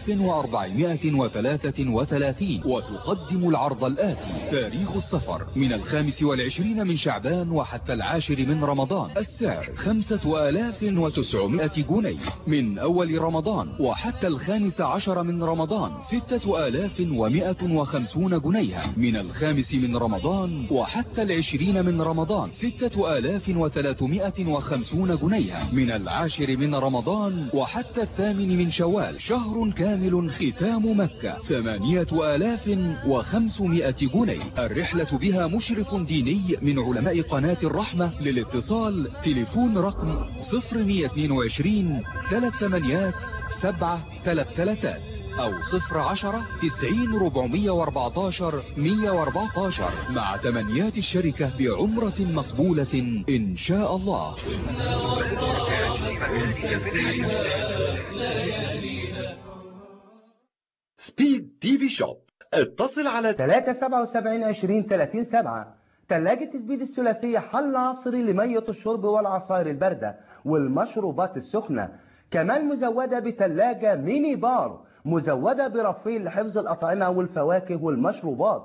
1433 وتقدم العرض الآتي تاريخ السفر من الخامس والعشرين من شعبان وحتى العاشر من رمضان السعر خمسة آلاف وتسعمائة جنيه من أول رمضان وحتى الخامس عشر من رمضان ستة آلاف ومائة وخمسون جنيها من الخامس من رمضان وحتى العشرين من رمضان ستة آلاف وثلاثمائة وخمسون جنيها من العاشر من رمضان وحتى الثامن من شوال شهر كامل ختام مكة ثمانية آلاف وخمسمائة جنيه الرحلة بها مشرف ديني من علماء قناة الرحمة للاتصال تليفون رقم 0122 ثلاث ثمانيات سبعة ثلاث ثلاثات أو صفر عشرة تسعين ربعمية واربعتاشر مية واربعتاشر مع تمنيات الشركة بعمرة مقبولة إن شاء الله سبيد تي في شوب اتصل على 377 20 30 7 ثلاجة سبيد الثلاثية حل عصري لمية الشرب والعصائر الباردة والمشروبات السخنة كمان مزودة بثلاجة ميني بار مزودة برفين لحفظ الأطعمة والفواكه والمشروبات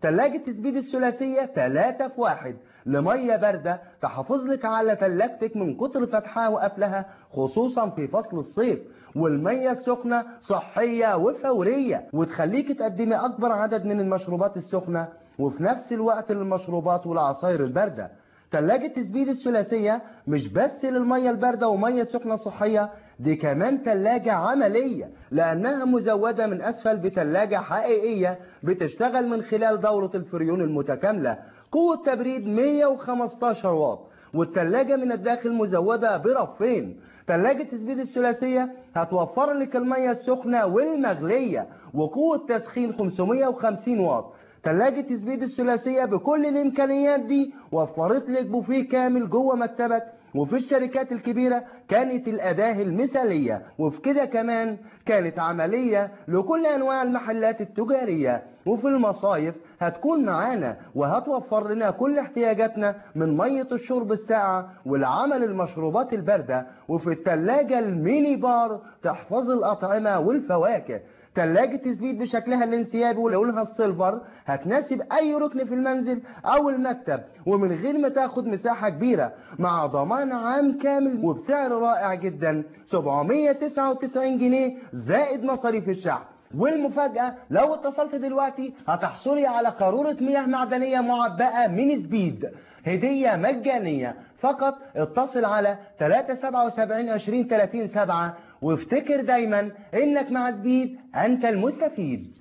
تلاجة سبيد الثلاثية 3 في 1 لمية باردة تحافظ لك على تلاجتك من كتر فتحها وقفلها خصوصا في فصل الصيف والمية السخنة صحية وفورية وتخليك تقدمي أكبر عدد من المشروبات السخنة وفي نفس الوقت للمشروبات والعصاير الباردة تلاجة سبيد الثلاثية مش بس للمية الباردة ومية سخنة صحية دي كمان تلاجة عملية لأنها مزودة من أسفل بتلاجة حقيقية بتشتغل من خلال دورة الفريون المتكاملة قوة تبريد 115 واط والتلاجة من الداخل مزودة برفين تلاجة سبيد الثلاثية هتوفر لك المية السخنة والمغلية وقوة تسخين 550 واط تلاجة سبيد الثلاثية بكل الإمكانيات دي وفرت لك بوفيه كامل جوه مكتبك وفي الشركات الكبيرة كانت الأداة المثالية وفي كده كمان كانت عملية لكل أنواع المحلات التجارية وفي المصايف هتكون معانا وهتوفر لنا كل احتياجاتنا من مية الشرب الساقعة والعمل المشروبات الباردة وفي التلاجة الميني بار تحفظ الأطعمة والفواكه تلاجة تثبيت بشكلها الانسيابي ولونها السيلفر هتناسب أي ركن في المنزل أو المكتب ومن غير ما تاخد مساحة كبيرة مع ضمان عام كامل وبسعر رائع جدا 799 جنيه زائد مصاريف الشحن والمفاجأة لو اتصلت دلوقتي هتحصلي على قارورة مياه معدنية معبأة من سبيد هدية مجانية فقط اتصل على 377 20 30 7 وافتكر دايما انك مع سبيد انت المستفيد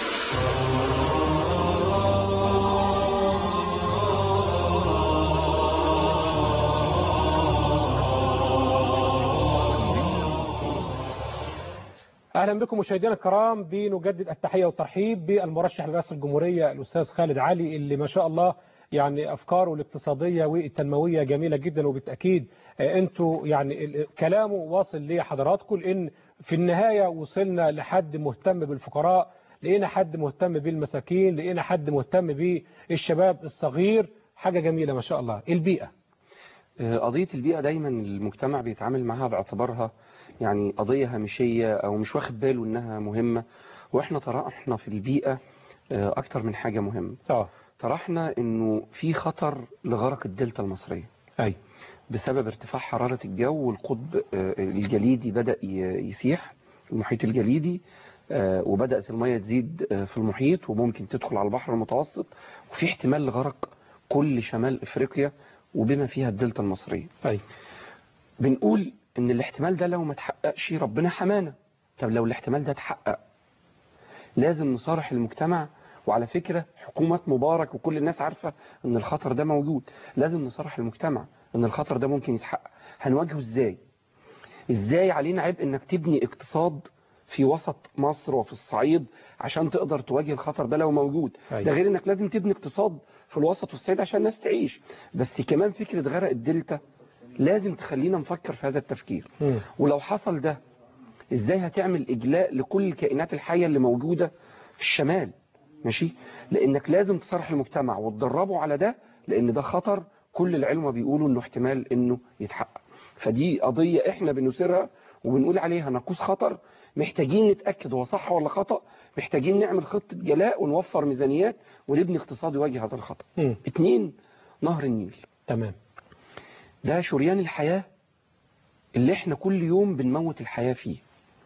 اهلا بكم مشاهدينا الكرام بنجدد التحيه والترحيب بالمرشح لرئاسه الجمهوريه الاستاذ خالد علي اللي ما شاء الله يعني افكاره الاقتصاديه والتنمويه جميله جدا وبالتاكيد انتوا يعني كلامه واصل لحضراتكم لان في النهايه وصلنا لحد مهتم بالفقراء لقينا حد مهتم بالمساكين لقينا حد مهتم بالشباب الصغير حاجه جميله ما شاء الله البيئه قضية البيئة دايما المجتمع بيتعامل معها باعتبارها يعني قضية هامشية أو مش واخد باله إنها مهمة وإحنا طرحنا في البيئة أكتر من حاجة مهمة اه طرحنا إنه في خطر لغرق الدلتا المصرية أي بسبب ارتفاع حرارة الجو والقطب الجليدي بدأ يسيح المحيط الجليدي وبدأت المية تزيد في المحيط وممكن تدخل على البحر المتوسط وفي احتمال لغرق كل شمال افريقيا وبما فيها الدلتا المصرية أي. بنقول ان الاحتمال ده لو ما تحققش ربنا حمانا طب لو الاحتمال ده اتحقق لازم نصارح المجتمع وعلى فكرة حكومة مبارك وكل الناس عارفة ان الخطر ده موجود لازم نصارح المجتمع ان الخطر ده ممكن يتحقق هنواجهه ازاي ازاي علينا عبء انك تبني اقتصاد في وسط مصر وفي الصعيد عشان تقدر تواجه الخطر ده لو موجود أيوة. ده غير انك لازم تبني اقتصاد في الوسط والصعيد عشان الناس تعيش بس كمان فكرة غرق الدلتا لازم تخلينا نفكر في هذا التفكير مم. ولو حصل ده ازاي هتعمل اجلاء لكل الكائنات الحية اللي موجودة في الشمال ماشي لانك لازم تصرح المجتمع وتدربه على ده لان ده خطر كل العلماء بيقولوا انه احتمال انه يتحقق فدي قضية احنا بنثيرها وبنقول عليها ناقوس خطر محتاجين نتأكد هو صح ولا خطأ محتاجين نعمل خطة جلاء ونوفر ميزانيات ونبني اقتصاد يواجه هذا الخطأ مم. اتنين نهر النيل تمام ده شريان الحياة اللي احنا كل يوم بنموت الحياة فيه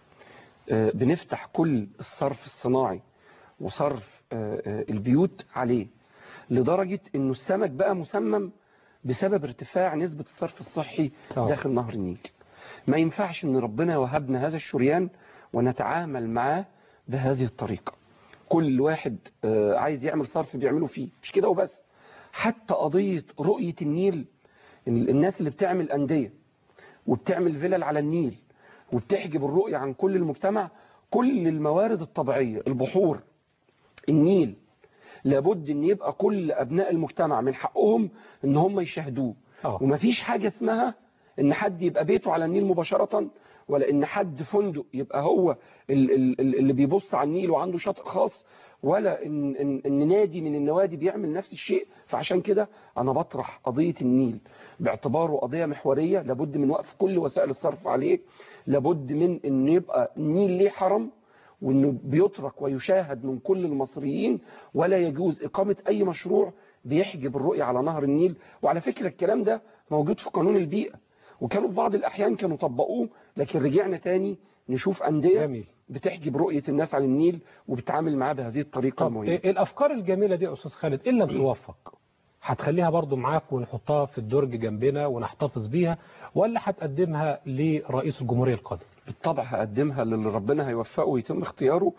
آه، بنفتح كل الصرف الصناعي وصرف آه، آه، البيوت عليه لدرجة انه السمك بقى مسمم بسبب ارتفاع نسبة الصرف الصحي آه. داخل نهر النيل ما ينفعش ان ربنا وهبنا هذا الشريان ونتعامل معاه بهذه الطريقة كل واحد آه، عايز يعمل صرف بيعمله فيه مش كده وبس حتى قضية رؤية النيل ال- الناس اللي بتعمل أندية وبتعمل فيلل على النيل وبتحجب الرؤية عن كل المجتمع كل الموارد الطبيعية البحور النيل لابد ان يبقى كل ابناء المجتمع من حقهم ان هم يشاهدوه آه. ومفيش حاجة اسمها ان حد يبقى بيته على النيل مباشرة ولا ان حد فندق يبقى هو ال- ال- ال- اللي بيبص على النيل وعنده شاطئ خاص ولا ان, إن, إن نادي من النوادي بيعمل نفس الشيء فعشان كده انا بطرح قضية النيل باعتباره قضية محورية لابد من وقف كل وسائل الصرف عليه لابد من ان يبقى النيل ليه حرم وانه بيترك ويشاهد من كل المصريين ولا يجوز اقامه اي مشروع بيحجب الرؤيه على نهر النيل وعلى فكره الكلام ده موجود في قانون البيئه وكانوا في بعض الاحيان كانوا طبقوه لكن رجعنا تاني نشوف انديه جميل. بتحجب رؤيه الناس عن النيل وبتتعامل معاه بهذه الطريقه طب المهمه إيه الافكار الجميله دي يا استاذ خالد ان لم توفق هتخليها برضو معاك ونحطها في الدرج جنبنا ونحتفظ بيها ولا هتقدمها لرئيس الجمهوريه القادم بالطبع هقدمها للي ربنا هيوفقه ويتم اختياره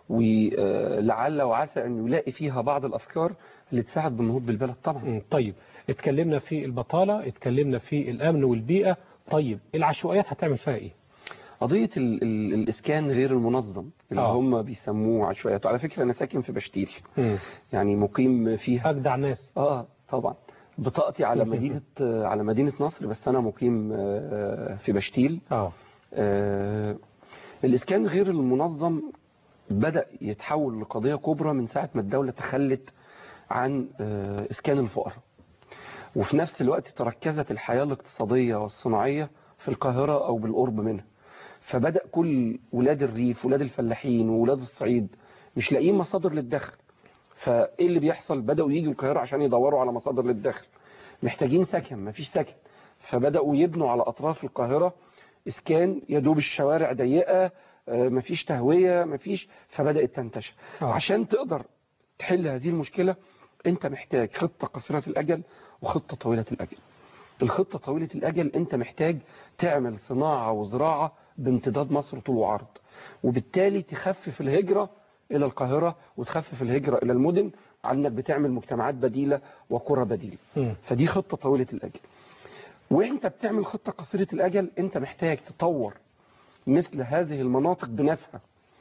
ولعل وعسى ان يلاقي فيها بعض الافكار اللي تساعد بالنهوض بالبلد طبعا طيب اتكلمنا في البطاله اتكلمنا في الامن والبيئه طيب العشوائيات هتعمل فيها ايه قضية ال ال الإسكان غير المنظم اللي آه. هم بيسموه عشوائيات وعلى فكرة أنا ساكن في بشتيل يعني مقيم فيها أجدع ناس آه طبعا بطاقتي على مدينة على مدينة نصر بس أنا مقيم آه، في بشتيل آه. آه الإسكان غير المنظم بدأ يتحول لقضية كبرى من ساعة ما الدولة تخلت عن آه، إسكان الفقراء وفي نفس الوقت تركزت الحياة الاقتصادية والصناعية في القاهرة أو بالقرب منها فبدأ كل ولاد الريف ولاد الفلاحين وولاد الصعيد مش لاقيين مصادر للدخل فايه اللي بيحصل بدأوا يجوا القاهرة عشان يدوروا على مصادر للدخل محتاجين سكن مفيش سكن فبدأوا يبنوا على أطراف القاهرة إسكان يدوب الشوارع ضيقة آه، مفيش تهوية مفيش فبدأت تنتشر عشان تقدر تحل هذه المشكلة انت محتاج خطة قصيرة الأجل وخطة طويلة الأجل الخطة طويلة الأجل انت محتاج تعمل صناعة وزراعة بامتداد مصر طول وعرض وبالتالي تخفف الهجرة إلى القاهرة وتخفف الهجرة إلى المدن عنك بتعمل مجتمعات بديلة وقرى بديلة فدي خطة طويلة الأجل وانت بتعمل خطة قصيرة الأجل انت محتاج تطور مثل هذه المناطق بناسها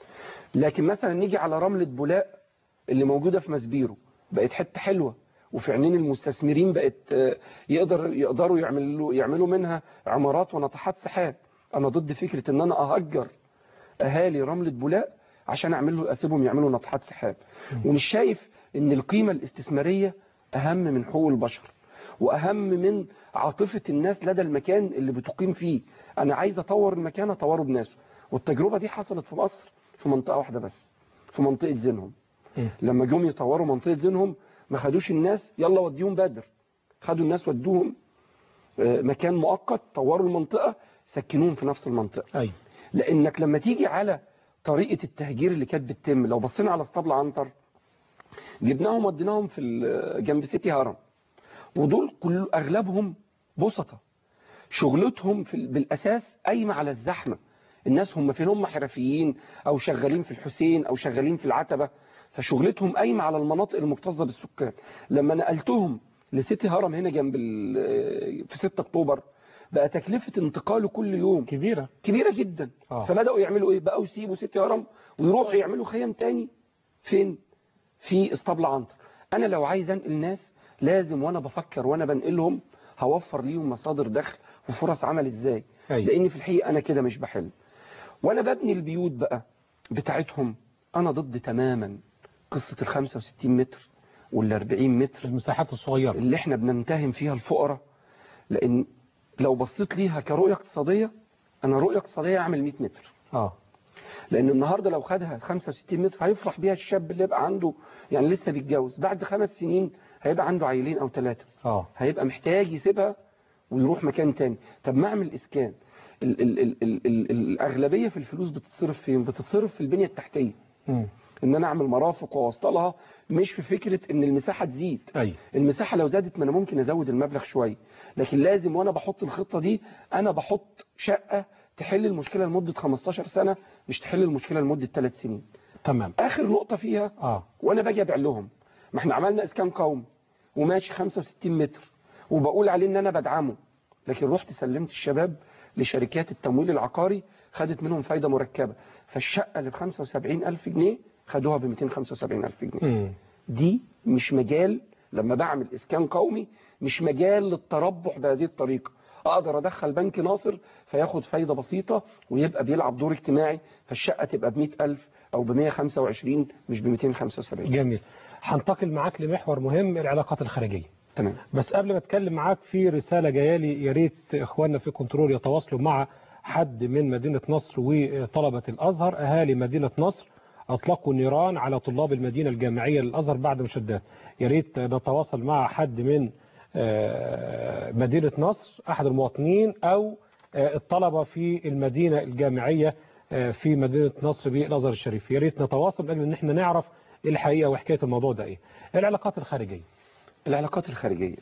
لكن مثلا نيجي على رملة بولاق اللي موجودة في مسبيرو بقت حتة حلوة وفي عينين المستثمرين بقت آه، يقدر يقدروا يعملوا يعملوا منها عمارات وناطحات سحاب انا ضد فكرة ان انا اهجر اهالي رملة بولاق عشان اعمل له اسيبهم يعملوا ناطحات سحاب ومش شايف ان القيمة الاستثمارية اهم من حقوق البشر واهم من عاطفة الناس لدى المكان اللي بتقيم فيه انا عايز اطور المكان اطوره بناسه والتجربة دي حصلت في مصر في منطقة واحدة بس في منطقة زينهم لما جم يطوروا منطقة زينهم ما خدوش الناس يلا وديهم بدر خدوا الناس ودوهم آه، مكان مؤقت طوروا المنطقة سكنوهم في نفس المنطقة أيوة. لانك لما تيجي على طريقة التهجير اللي كانت بتتم لو بصينا على اسطبل عنتر جبناهم وديناهم في ال- جنب سيتي هرم ودول كل اغلبهم بسطة شغلتهم في ال- بالاساس قايمه على الزحمه الناس هم فين هم حرفيين او شغالين في الحسين او شغالين في العتبه فشغلتهم قايمه على المناطق المكتظه بالسكان لما نقلتهم لسيتي هرم هنا جنب ال- في 6 اكتوبر بقى تكلفه انتقاله كل يوم كبيره كبيره جدا آه. فبداوا يعملوا ايه بقوا يسيبوا سيتي هرم ويروحوا يعملوا خيم تاني فين في اسطبل عنتر انا لو عايز انقل ناس لازم وانا بفكر وانا بنقلهم هوفر ليهم مصادر دخل وفرص عمل ازاي أيوة. لان في الحقيقه انا كده مش بحل وانا ببني البيوت بقى بتاعتهم انا ضد تماما قصه ال 65 متر وال 40 متر المساحات الصغيره اللي احنا بنمتهم فيها الفقراء لان لو بصيت ليها كرؤيه اقتصاديه انا رؤيه اقتصاديه اعمل 100 متر اه لان النهارده لو خدها 65 متر هيفرح بيها الشاب اللي يبقى عنده يعني لسه بيتجوز بعد خمس سنين هيبقى عنده عيلين او ثلاثه اه هيبقى محتاج يسيبها ويروح مكان تاني طب ما اعمل اسكان ال ال ال ال ال الاغلبيه في الفلوس بتتصرف فين بتتصرف في البنيه التحتيه مم. ان انا اعمل مرافق واوصلها مش في فكره ان المساحه تزيد ايوه المساحه لو زادت ما انا ممكن ازود المبلغ شويه لكن لازم وانا بحط الخطه دي انا بحط شقه تحل المشكله لمده 15 سنه مش تحل المشكله لمده 3 سنين تمام اخر نقطه فيها اه وانا باجي ابيع لهم ما احنا عملنا اسكان قومي وماشي 65 متر وبقول عليه ان انا بدعمه لكن رحت سلمت الشباب لشركات التمويل العقاري خدت منهم فايده مركبه فالشقه اللي ب 75000 جنيه خدوها ب 275000 جنيه مم. دي مش مجال لما بعمل اسكان قومي مش مجال للتربح بهذه الطريقه اقدر ادخل بنك ناصر فياخد فايده بسيطه ويبقى بيلعب دور اجتماعي فالشقه تبقى ب 100000 او ب 125 مش ب 275 جميل هنتقل معاك لمحور مهم العلاقات الخارجيه تمام بس قبل ما اتكلم معاك في رساله جايه لي يا ريت اخواننا في كنترول يتواصلوا مع حد من مدينه نصر وطلبه الازهر اهالي مدينه نصر أطلقوا نيران على طلاب المدينة الجامعية للأزهر بعد مشادات يا ريت نتواصل مع حد من آه، مدينة نصر أحد المواطنين أو آه، الطلبة في المدينة الجامعية آه، في مدينة نصر بالأزهر الشريف يا ريت نتواصل لأجل إن احنا نعرف إيه الحقيقة وحكاية الموضوع ده إيه العلاقات الخارجية العلاقات الخارجية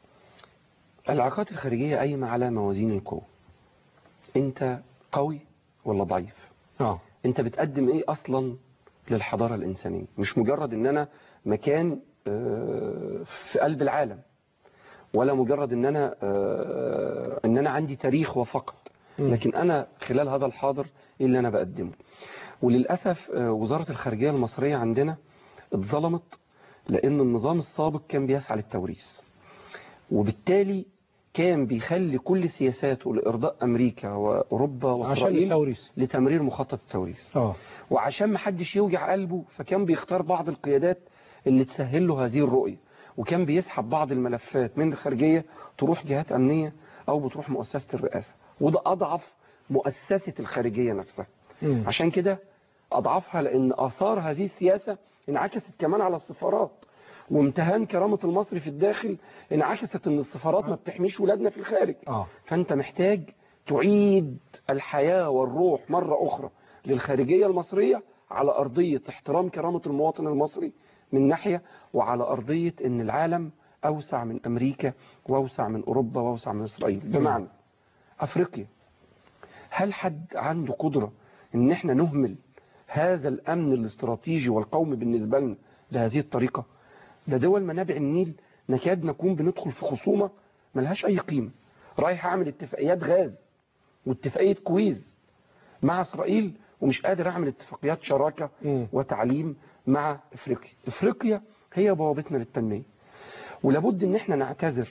العلاقات الخارجية قايمة على موازين القوة انت قوي ولا ضعيف اه انت بتقدم ايه اصلا للحضارة الانسانية مش مجرد ان انا مكان آه، في قلب العالم ولا مجرد ان انا آه، ان انا عندي تاريخ وفقط لكن انا خلال هذا الحاضر ايه اللي انا بقدمه وللأسف آه، وزارة الخارجية المصرية عندنا اتظلمت لأن النظام السابق كان بيسعى للتوريث وبالتالي كان بيخلي كل سياساته لإرضاء أمريكا وأوروبا عشان وإسرائيل التوريث لتمرير مخطط التوريث اه وعشان ما حدش يوجع قلبه فكان بيختار بعض القيادات اللي تسهل له هذه الرؤية وكان بيسحب بعض الملفات من الخارجية تروح جهات أمنية أو بتروح مؤسسة الرئاسة وده أضعف مؤسسة الخارجية نفسها مم. عشان كده أضعفها لأن آثار هذه السياسة انعكست كمان على السفارات وامتهان كرامة المصري في الداخل انعكست ان السفارات ما بتحميش ولادنا في الخارج اه فانت محتاج تعيد الحياة والروح مرة أخرى للخارجية المصرية على أرضية احترام كرامة المواطن المصري من ناحية وعلى أرضية أن العالم أوسع من أمريكا وأوسع من أوروبا وأوسع من إسرائيل بمعنى أفريقيا هل حد عنده قدرة أن احنا نهمل هذا الأمن الاستراتيجي والقومي بالنسبة لنا بهذه الطريقة ده دول منابع النيل نكاد نكون بندخل في خصومة ملهاش أي قيمة رايح أعمل اتفاقيات غاز واتفاقية كويز مع إسرائيل ومش قادر أعمل اتفاقيات شراكة وتعليم مع إفريقيا إفريقيا هي بوابتنا للتنمية ولابد ان احنا نعتذر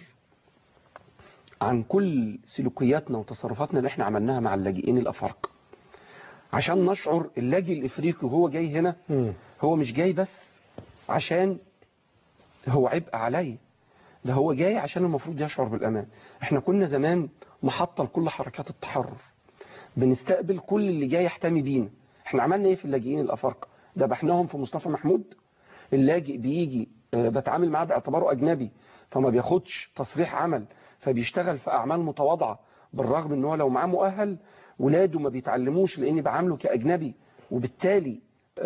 عن كل سلوكياتنا وتصرفاتنا اللي احنا عملناها مع اللاجئين الافارقه عشان نشعر اللاجئ الافريقي وهو جاي هنا هو مش جاي بس عشان هو عبء عليا ده هو جاي عشان المفروض يشعر بالامان احنا كنا زمان محطه لكل حركات التحرر بنستقبل كل اللي جاي يحتمي بينا احنا عملنا ايه في اللاجئين الافارقه ذبحناهم في مصطفى محمود اللاجئ بيجي آه، بتعامل معاه باعتباره اجنبي فما بياخدش تصريح عمل فبيشتغل في اعمال متواضعه بالرغم ان هو لو معاه مؤهل ولاده ما بيتعلموش لاني بعامله كاجنبي وبالتالي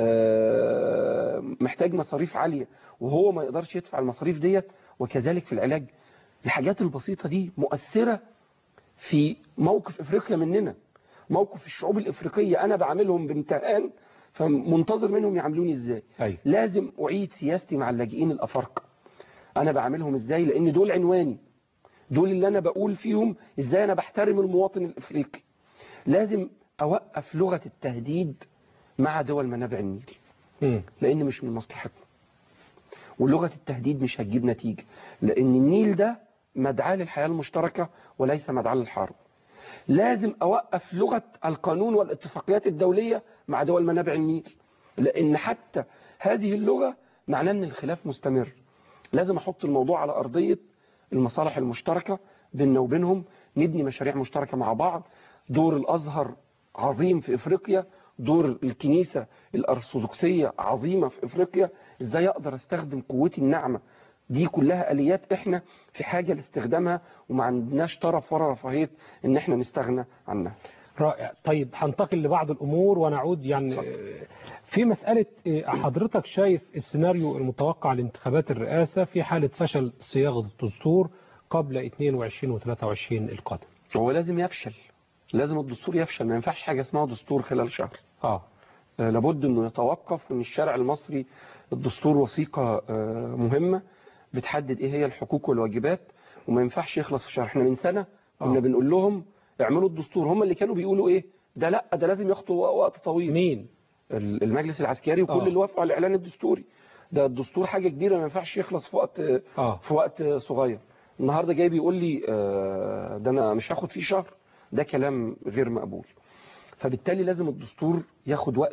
آه، محتاج مصاريف عاليه وهو ما يقدرش يدفع المصاريف ديت وكذلك في العلاج الحاجات البسيطه دي مؤثره في موقف افريقيا مننا موقف الشعوب الافريقيه انا بعاملهم بامتهان فمنتظر منهم يعاملوني ازاي أيوة. لازم اعيد سياستي مع اللاجئين الافارقه انا بعاملهم ازاي لان دول عنواني دول اللي انا بقول فيهم ازاي انا بحترم المواطن الافريقي لازم اوقف لغه التهديد مع دول منابع النيل لان مش من مصلحتنا ولغه التهديد مش هتجيب نتيجه لان النيل ده مدعاه للحياه المشتركه وليس مدعاه للحرب لازم اوقف لغه القانون والاتفاقيات الدوليه مع دول منابع النيل لان حتى هذه اللغه معناه ان الخلاف مستمر لازم احط الموضوع على ارضيه المصالح المشتركه بيننا وبينهم نبني مشاريع مشتركه مع بعض دور الازهر عظيم في افريقيا دور الكنيسه الارثوذكسيه عظيمه في افريقيا ازاي اقدر استخدم قوتي الناعمه دي كلها اليات احنا في حاجه لاستخدامها وما عندناش طرف ولا رفاهيه ان احنا نستغنى عنها رائع طيب هنتقل لبعض الأمور ونعود يعني آه، في مسألة آه، حضرتك شايف السيناريو المتوقع لانتخابات الرئاسة في حالة فشل صياغة الدستور قبل 22 و 23 القادم هو لازم يفشل لازم الدستور يفشل ما ينفعش حاجه اسمها دستور خلال شهر اه آه، لابد انه يتوقف وان الشارع المصري الدستور وثيقه آه، مهمه بتحدد ايه هي الحقوق والواجبات وما ينفعش يخلص في شهر احنا من سنه كنا آه. بنقول لهم اعملوا الدستور هم اللي كانوا بيقولوا ايه ده لا ده لازم ياخد وقت طويل مين المجلس العسكري وكل آه. اللي وافقوا على الاعلان الدستوري ده الدستور حاجه كبيره ما ينفعش يخلص في وقت آه. في وقت صغير النهارده جاي بيقول لي آه، ده انا مش هاخد فيه شهر ده كلام غير مقبول فبالتالي لازم الدستور ياخد وقته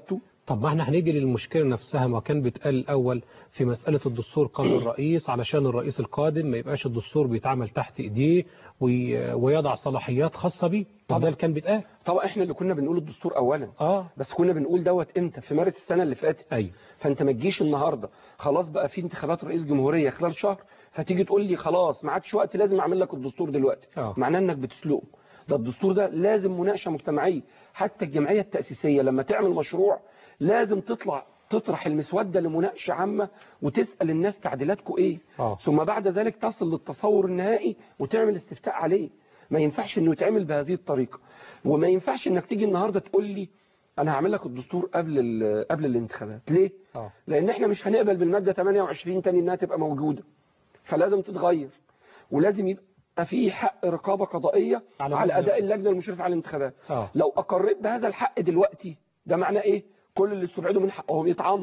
طب ما احنا هنيجي للمشكلة نفسها ما كان بيتقال الأول في مسألة الدستور قبل الرئيس علشان الرئيس القادم ما يبقاش الدستور بيتعمل تحت ايديه وي- ويضع صلاحيات خاصة بيه طب ده اللي كان بيتقال طبعا احنا اللي كنا بنقول الدستور اولا اه بس كنا بنقول دوت امتى في مارس السنه اللي فاتت ايوه فانت ما تجيش النهارده خلاص بقى في انتخابات رئيس جمهوريه خلال شهر فتيجي تقول لي خلاص ما عادش وقت لازم اعمل لك الدستور دلوقتي آه. معناه انك بتسلقه ده الدستور ده لازم مناقشه مجتمعيه حتى الجمعيه التاسيسيه لما تعمل مشروع لازم تطلع تطرح المسوده لمناقشه عامه وتسال الناس تعديلاتكم ايه آه. ثم بعد ذلك تصل للتصور النهائي وتعمل استفتاء عليه ما ينفعش انه يتعمل بهذه الطريقه وما ينفعش انك تيجي النهارده تقول لي انا هعمل لك الدستور قبل ال- قبل الانتخابات ليه اه لان احنا مش هنقبل بالماده 28 تاني انها تبقى موجوده فلازم تتغير ولازم يبقى في حق رقابه قضائيه على على, مبدأ. اداء اللجنه المشرفه على الانتخابات اه لو اقريت بهذا الحق دلوقتي ده معناه ايه كل اللي استبعدوا من حقهم يطعنوا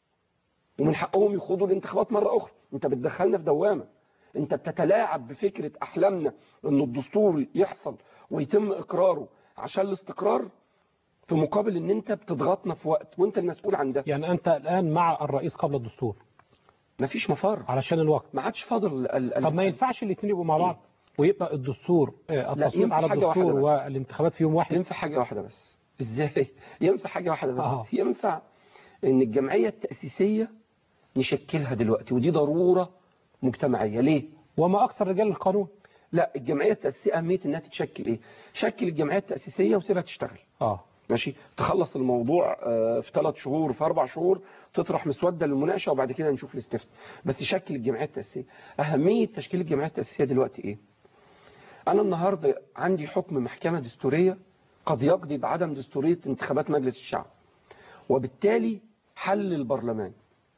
ومن حقهم يخوضوا الانتخابات مره اخرى انت بتدخلنا في دوامه انت بتتلاعب بفكره احلامنا ان الدستور يحصل ويتم اقراره عشان الاستقرار في مقابل ان انت بتضغطنا في وقت وانت المسؤول عن ده يعني انت الان مع الرئيس قبل الدستور مفيش مفر علشان الوقت ما عادش فاضل ال- ال- طب ما ينفعش الاثنين يبقوا مع بعض ويبقى الدستور آه، لا، التصويت ينفع على حاجة واحدة الدستور بس. والانتخابات في يوم واحد ينفع حاجه واحده بس ازاي ينفع حاجه واحده بس آه. ينفع ان الجمعيه التاسيسيه نشكلها دلوقتي ودي ضروره مجتمعيه ليه وما اكثر رجال القانون لا الجمعيه التاسيسيه اهميه انها تتشكل ايه شكل الجمعيه التاسيسيه وسيبها تشتغل اه ماشي تخلص الموضوع آه، في ثلاث شهور في اربع شهور تطرح مسوده للمناقشه وبعد كده نشوف الاستفتاء بس شكل الجمعيه التاسيسيه اهميه تشكيل الجمعيه التاسيسيه دلوقتي ايه انا النهارده عندي حكم محكمه دستوريه قد يقضي بعدم دستوريه انتخابات مجلس الشعب وبالتالي حل البرلمان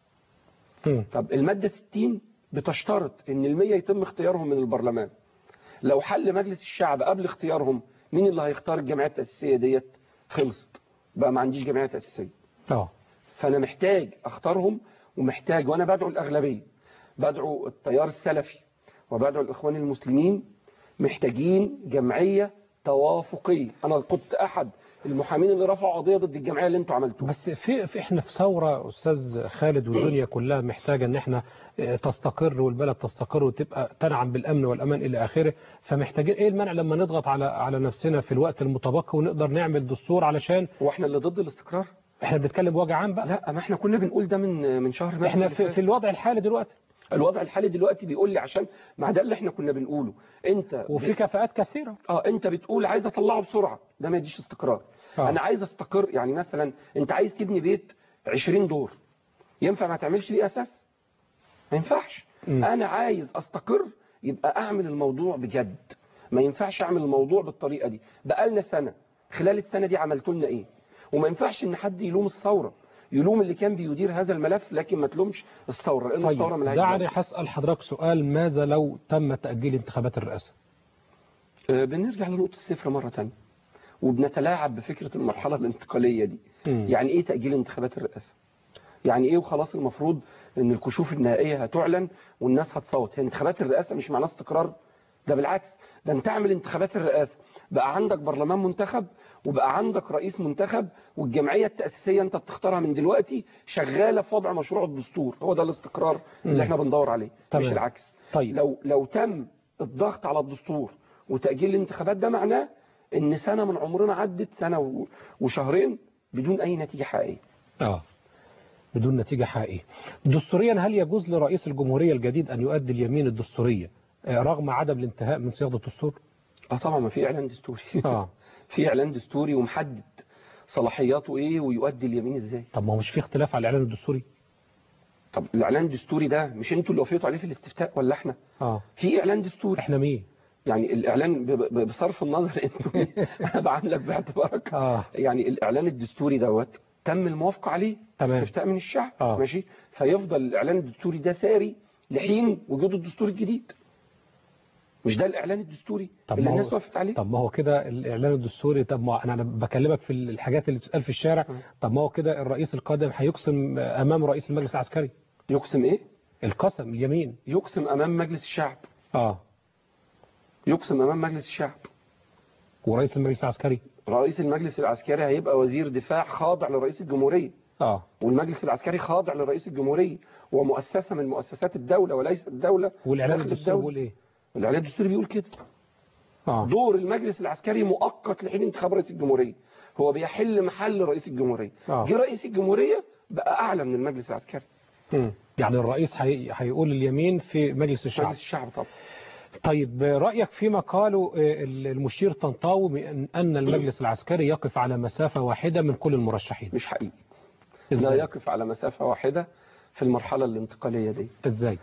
مم. طب الماده 60 بتشترط ان المية يتم اختيارهم من البرلمان لو حل مجلس الشعب قبل اختيارهم مين اللي هيختار الجمعيه التاسيسيه ديت خلصت بقى ما عنديش جمعيه تاسيسيه اه فانا محتاج اختارهم ومحتاج وانا بدعو الاغلبيه بدعو التيار السلفي وبدعو الاخوان المسلمين محتاجين جمعيه توافقيه انا كنت احد المحامين اللي رفعوا قضيه ضد الجمعيه اللي انتوا عملتوها بس في, في احنا في ثوره استاذ خالد والدنيا كلها محتاجه ان احنا آه، تستقر والبلد تستقر وتبقى تنعم بالامن والامان الى اخره فمحتاجين ايه المنع لما نضغط على على نفسنا في الوقت المتبقي ونقدر نعمل دستور علشان واحنا اللي ضد الاستقرار احنا بنتكلم بوجه عام بقى لا ما احنا كنا بنقول ده من من شهر مارس احنا اللي في, فات. في الوضع الحالي دلوقتي الوضع الحالي دلوقتي بيقول لي عشان مع ده اللي احنا كنا بنقوله انت وفي كفاءات كثيره اه انت بتقول عايز اطلعه بسرعه ده ما يديش استقرار آه. انا عايز استقر يعني مثلا انت عايز تبني بيت 20 دور ينفع ما تعملش ليه اساس ما ينفعش مم. انا عايز استقر يبقى اعمل الموضوع بجد ما ينفعش اعمل الموضوع بالطريقه دي بقالنا سنه خلال السنه دي عملتوا لنا ايه وما ينفعش ان حد يلوم الثوره يلوم اللي كان بيدير هذا الملف لكن ما تلومش الثوره لان الثوره طيب ملهاش دعني دعوة. هسال حضرتك سؤال ماذا لو تم تاجيل انتخابات الرئاسه آه، بنرجع لنقطه الصفر مره ثانيه وبنتلاعب بفكره المرحله الانتقاليه دي مم. يعني ايه تأجيل انتخابات الرئاسة يعني ايه وخلاص المفروض ان الكشوف النهائية هتعلن والناس هتصوت هي انتخابات الرئاسة مش معناها استقرار ده بالعكس ده انت اعمل انتخابات الرئاسة بقى عندك برلمان منتخب وبقى عندك رئيس منتخب والجمعية التأسيسية انت بتختارها من دلوقتي شغالة في وضع مشروع الدستور هو ده الاستقرار مم. اللي احنا بندور عليه تمام. مش العكس طيب لو لو تم الضغط على الدستور وتأجيل الانتخابات ده معناه ان سنة من عمرنا عدت سنة و- وشهرين بدون اي نتيجة حقيقية اه بدون نتيجة حقيقية دستوريا هل يجوز لرئيس الجمهورية الجديد أن يؤدي اليمين الدستورية آه، رغم عدم الانتهاء من صياغة الدستور؟ اه طبعا ما في اعلان دستوري اه في اعلان دستوري ومحدد صلاحياته ايه ويؤدي اليمين ازاي طب ما هو مش في اختلاف على الإعلان الدستوري؟ طب الاعلان الدستوري ده مش انتوا اللي وافقتوا عليه في الاستفتاء ولا احنا اه في اعلان دستوري احنا مين؟ يعني الاعلان ب- ب- بصرف النظر انتوا مين؟ انا بعاملك باعتبارك اه يعني الاعلان الدستوري دوت تم الموافقه عليه تمام. استفتاء من الشعب آه. ماشي فيفضل الاعلان الدستوري ده ساري لحين وجود الدستور الجديد مش ده الاعلان الدستوري طب اللي ما هو- الناس وافقت عليه طب ما هو كده الإعلان الدستوري طب ما أنا أنا بكلمك في الحاجات اللي بتتقال في الشارع طب ما هو كده الرئيس القادم هيقسم أمام رئيس المجلس العسكري يقسم ايه القسم اليمين يقسم امام مجلس الشعب اه يقسم امام مجلس الشعب ورئيس المجلس العسكري رئيس المجلس العسكري هيبقى وزير دفاع خاضع لرئيس الجمهورية اه والمجلس العسكري خاضع لرئيس الجمهورية ومؤسسة من مؤسسات الدولة وليس الدولة والاعلان داخل الدستوري الدولة بيقول ايه الإعلان الدستوري بيقول كده آه. دور المجلس العسكري مؤقت لحين انتخاب رئيس الجمهورية هو بيحل محل رئيس الجمهورية آه. جه رئيس الجمهورية بقى أعلى من المجلس العسكري مم. يعني الرئيس هي- هيقول اليمين في مجلس الشعب مجلس الشعب طبعا طيب رأيك فيما قاله آه، المشير طنطاوي من أن المجلس العسكري يقف على مسافة واحدة من كل المرشحين مش حقيقي لا يقف على مسافة واحدة في المرحلة الانتقالية دي ازاي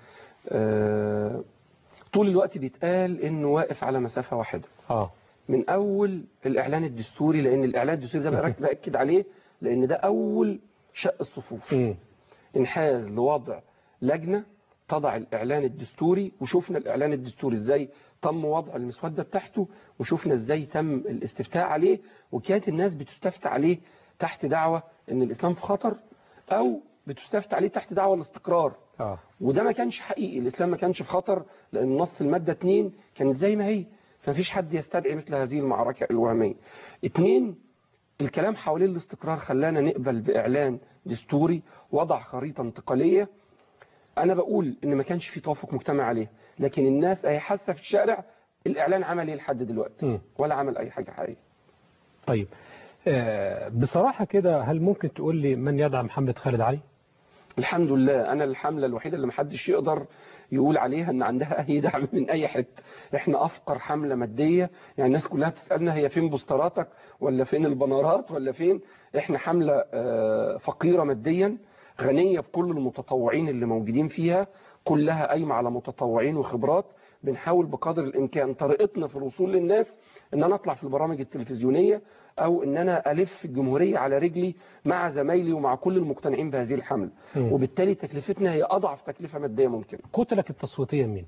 آه طول الوقت بيتقال انه واقف على مسافة واحدة اه من اول الاعلان الدستوري لان الاعلان الدستوري ده بقى باكد عليه لان ده اول شق الصفوف انحاز لوضع لجنة تضع الاعلان الدستوري وشفنا الاعلان الدستوري ازاي تم وضع المسودة بتاعته وشفنا ازاي تم الاستفتاء عليه وكانت الناس بتستفتى عليه تحت دعوة ان الاسلام في خطر او بتستفتى عليه تحت دعوة الاستقرار اه وده ما كانش حقيقي الإسلام ما كانش في خطر لأن نص المادة 2 كانت زي ما هي فمفيش حد يستدعي مثل هذه المعركة الوهمية اتنين الكلام حوالين الاستقرار خلانا نقبل بإعلان دستوري وضع خريطة انتقالية أنا بقول إن ما كانش في توافق مجتمع عليه لكن الناس أهي حاسة في الشارع الإعلان عمل إيه لحد دلوقتي ولا عمل أي حاجة حقيقية طيب آه، بصراحة كده هل ممكن تقول لي من يدعم محمد خالد علي الحمد لله انا الحملة الوحيدة اللي محدش يقدر يقول عليها ان عندها اي دعم من اي حته احنا افقر حملة مادية يعني الناس كلها بتسألنا هي فين بوستراتك ولا فين البنارات ولا فين احنا حملة آه، فقيرة ماديا غنية بكل المتطوعين اللي موجودين فيها كلها قايمة على متطوعين وخبرات بنحاول بقدر الامكان طريقتنا في الوصول للناس ان انا اطلع في البرامج التلفزيونية او ان انا الف الجمهورية على رجلي مع زمايلي ومع كل المقتنعين بهذه الحملة مم. وبالتالي تكلفتنا هي اضعف تكلفة مادية ممكنة كتلك التصويتية مين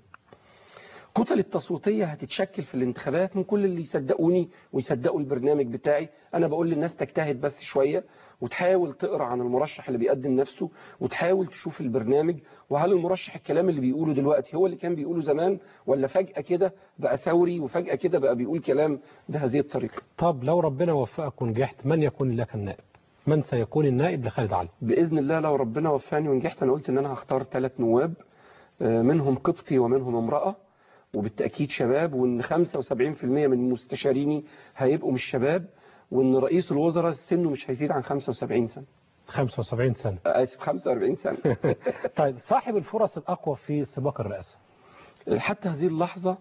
كتل التصويتية هتتشكل في الانتخابات من كل اللي يصدقوني ويصدقوا البرنامج بتاعي انا بقول للناس تجتهد بس شوية وتحاول تقرا عن المرشح اللي بيقدم نفسه وتحاول تشوف البرنامج وهل المرشح الكلام اللي بيقوله دلوقتي هو اللي كان بيقوله زمان ولا فجأة كده بقى ثوري وفجأة كده بقى بيقول كلام بهذه الطريقة طب لو ربنا وفقك ونجحت من يكون لك النائب من سيكون النائب لخالد علي بإذن الله لو ربنا وفاني ونجحت أنا قلت إن أنا هختار ثلاث نواب آه، منهم قبطي ومنهم امرأة وبالتأكيد شباب وإن 75% من مستشاريني هيبقوا مش شباب وإن رئيس الوزراء سنه مش هيزيد عن 75 سنة 75 سنة آسف 45 سنة طيب صاحب الفرص الأقوى في سباق الرئاسة حتى هذه اللحظة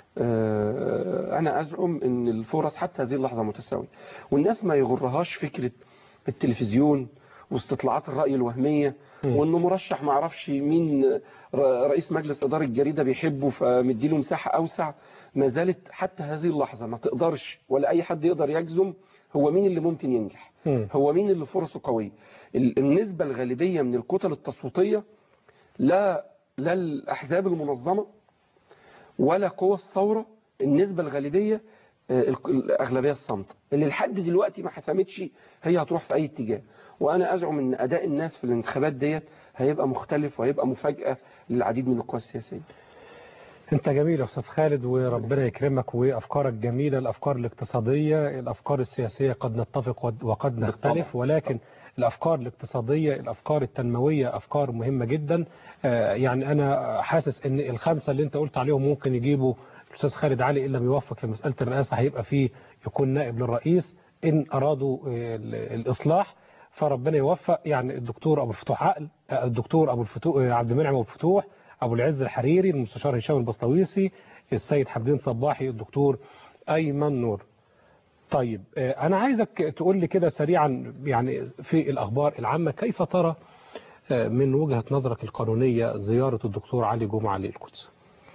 آه، أنا أزعم أن الفرص حتى هذه اللحظة متساوية والناس ما يغرهاش فكرة التلفزيون واستطلاعات الرأي الوهمية وانه مرشح ما اعرفش مين ر- رئيس مجلس إدارة الجريدة بيحبه فمديله مساحة أوسع ما زالت حتى هذه اللحظة ما تقدرش ولا أي حد يقدر يجزم هو مين اللي ممكن ينجح هو مين اللي فرصه قوية ال- النسبة الغالبية من الكتل التصويتية لا لا الأحزاب المنظمة ولا قوى الثورة النسبة الغالبية آه، ال- الأغلبية الصامتة اللي لحد دلوقتي ما حسمتش هي هتروح في أي اتجاه وأنا أزعم أن أداء الناس في الانتخابات ديت هيبقى مختلف وهيبقى مفاجأة للعديد من القوى السياسية انت جميل يا استاذ خالد وربنا يكرمك وافكارك جميله الافكار الاقتصاديه الافكار السياسيه قد نتفق ود- وقد نختلف ولكن الافكار الاقتصاديه الافكار التنمويه افكار مهمه جدا آه، يعني انا حاسس ان الخمسه اللي انت قلت عليهم ممكن يجيبوا الاستاذ خالد علي الا بيوفق في مساله الرئاسه هيبقى فيه يكون نائب للرئيس ان ارادوا آه، ال- الاصلاح فربنا يوفق يعني الدكتور ابو الفتوح عقل آه، الدكتور ابو الفتوح آه، عبد المنعم ابو الفتوح ابو العز الحريري المستشار هشام البسطويسي السيد حمدين صباحي الدكتور ايمن نور طيب آه، انا عايزك تقول لي كده سريعا يعني في الاخبار العامه كيف ترى آه، من وجهه نظرك القانونيه زياره الدكتور علي جمعه للقدس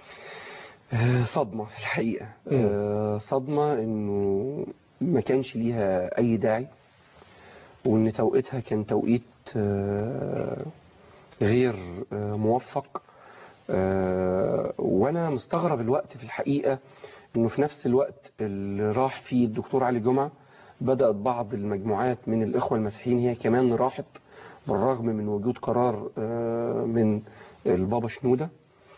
آه، صدمة الحقيقة آه، صدمة انه ما كانش ليها اي داعي وان توقيتها كان توقيت آه، غير آه، موفق آه، وانا مستغرب الوقت في الحقيقة انه في نفس الوقت اللي راح فيه الدكتور علي جمعة بدأت بعض المجموعات من الاخوة المسيحيين هي كمان راحت بالرغم من وجود قرار آه، من البابا شنودة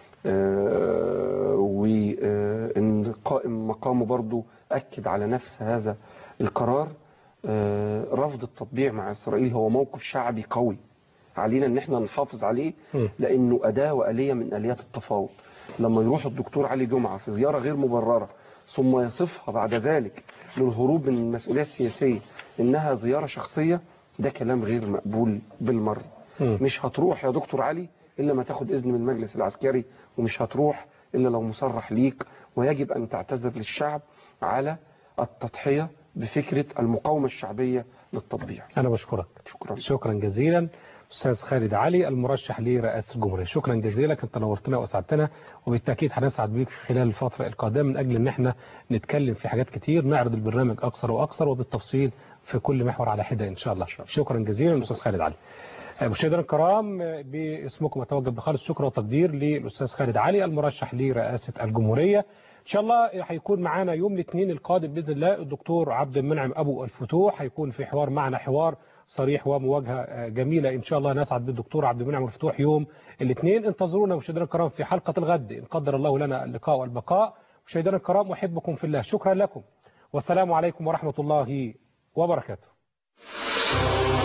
آه، وان قائم مقامه برضو أكد على نفس هذا القرار آه، رفض التطبيع مع إسرائيل هو موقف شعبي قوي علينا ان احنا نحافظ عليه لانه اداة وآلية من آليات التفاوض لما يروح الدكتور علي جمعة في زيارة غير مبررة ثم يصفها بعد ذلك للهروب من المسؤولية السياسية انها زيارة شخصية ده كلام غير مقبول بالمرة مش هتروح يا دكتور علي الا ما تاخد اذن من المجلس العسكري ومش هتروح الا لو مصرح ليك ويجب ان تعتذر للشعب على التضحية بفكرة المقاومة الشعبية للتطبيع أنا بشكرك شكرا شكرا جزيلا أستاذ خالد علي المرشح لرئاسة الجمهورية شكرا جزيلا أنت نورتنا وأسعدتنا وبالتأكيد هنسعد بيك في خلال الفترة القادمة من أجل أن احنا نتكلم في حاجات كتير نعرض البرنامج أكثر وأكثر وبالتفصيل في كل محور على حدة إن شاء الله شكرا جزيلا أستاذ خالد علي مشاهدينا الكرام باسمكم اتوجه بخالص شكر وتقدير للاستاذ خالد علي المرشح لرئاسه الجمهوريه ان شاء الله هيكون معانا يوم الاثنين القادم باذن الله الدكتور عبد المنعم ابو الفتوح هيكون في حوار معنا حوار صريح ومواجهه جميله ان شاء الله نسعد بالدكتور عبد المنعم الفتوح يوم الاثنين انتظرونا مشاهدينا الكرام في حلقه الغد ان قدر الله لنا اللقاء والبقاء مشاهدينا الكرام احبكم في الله شكرا لكم والسلام عليكم ورحمه الله وبركاته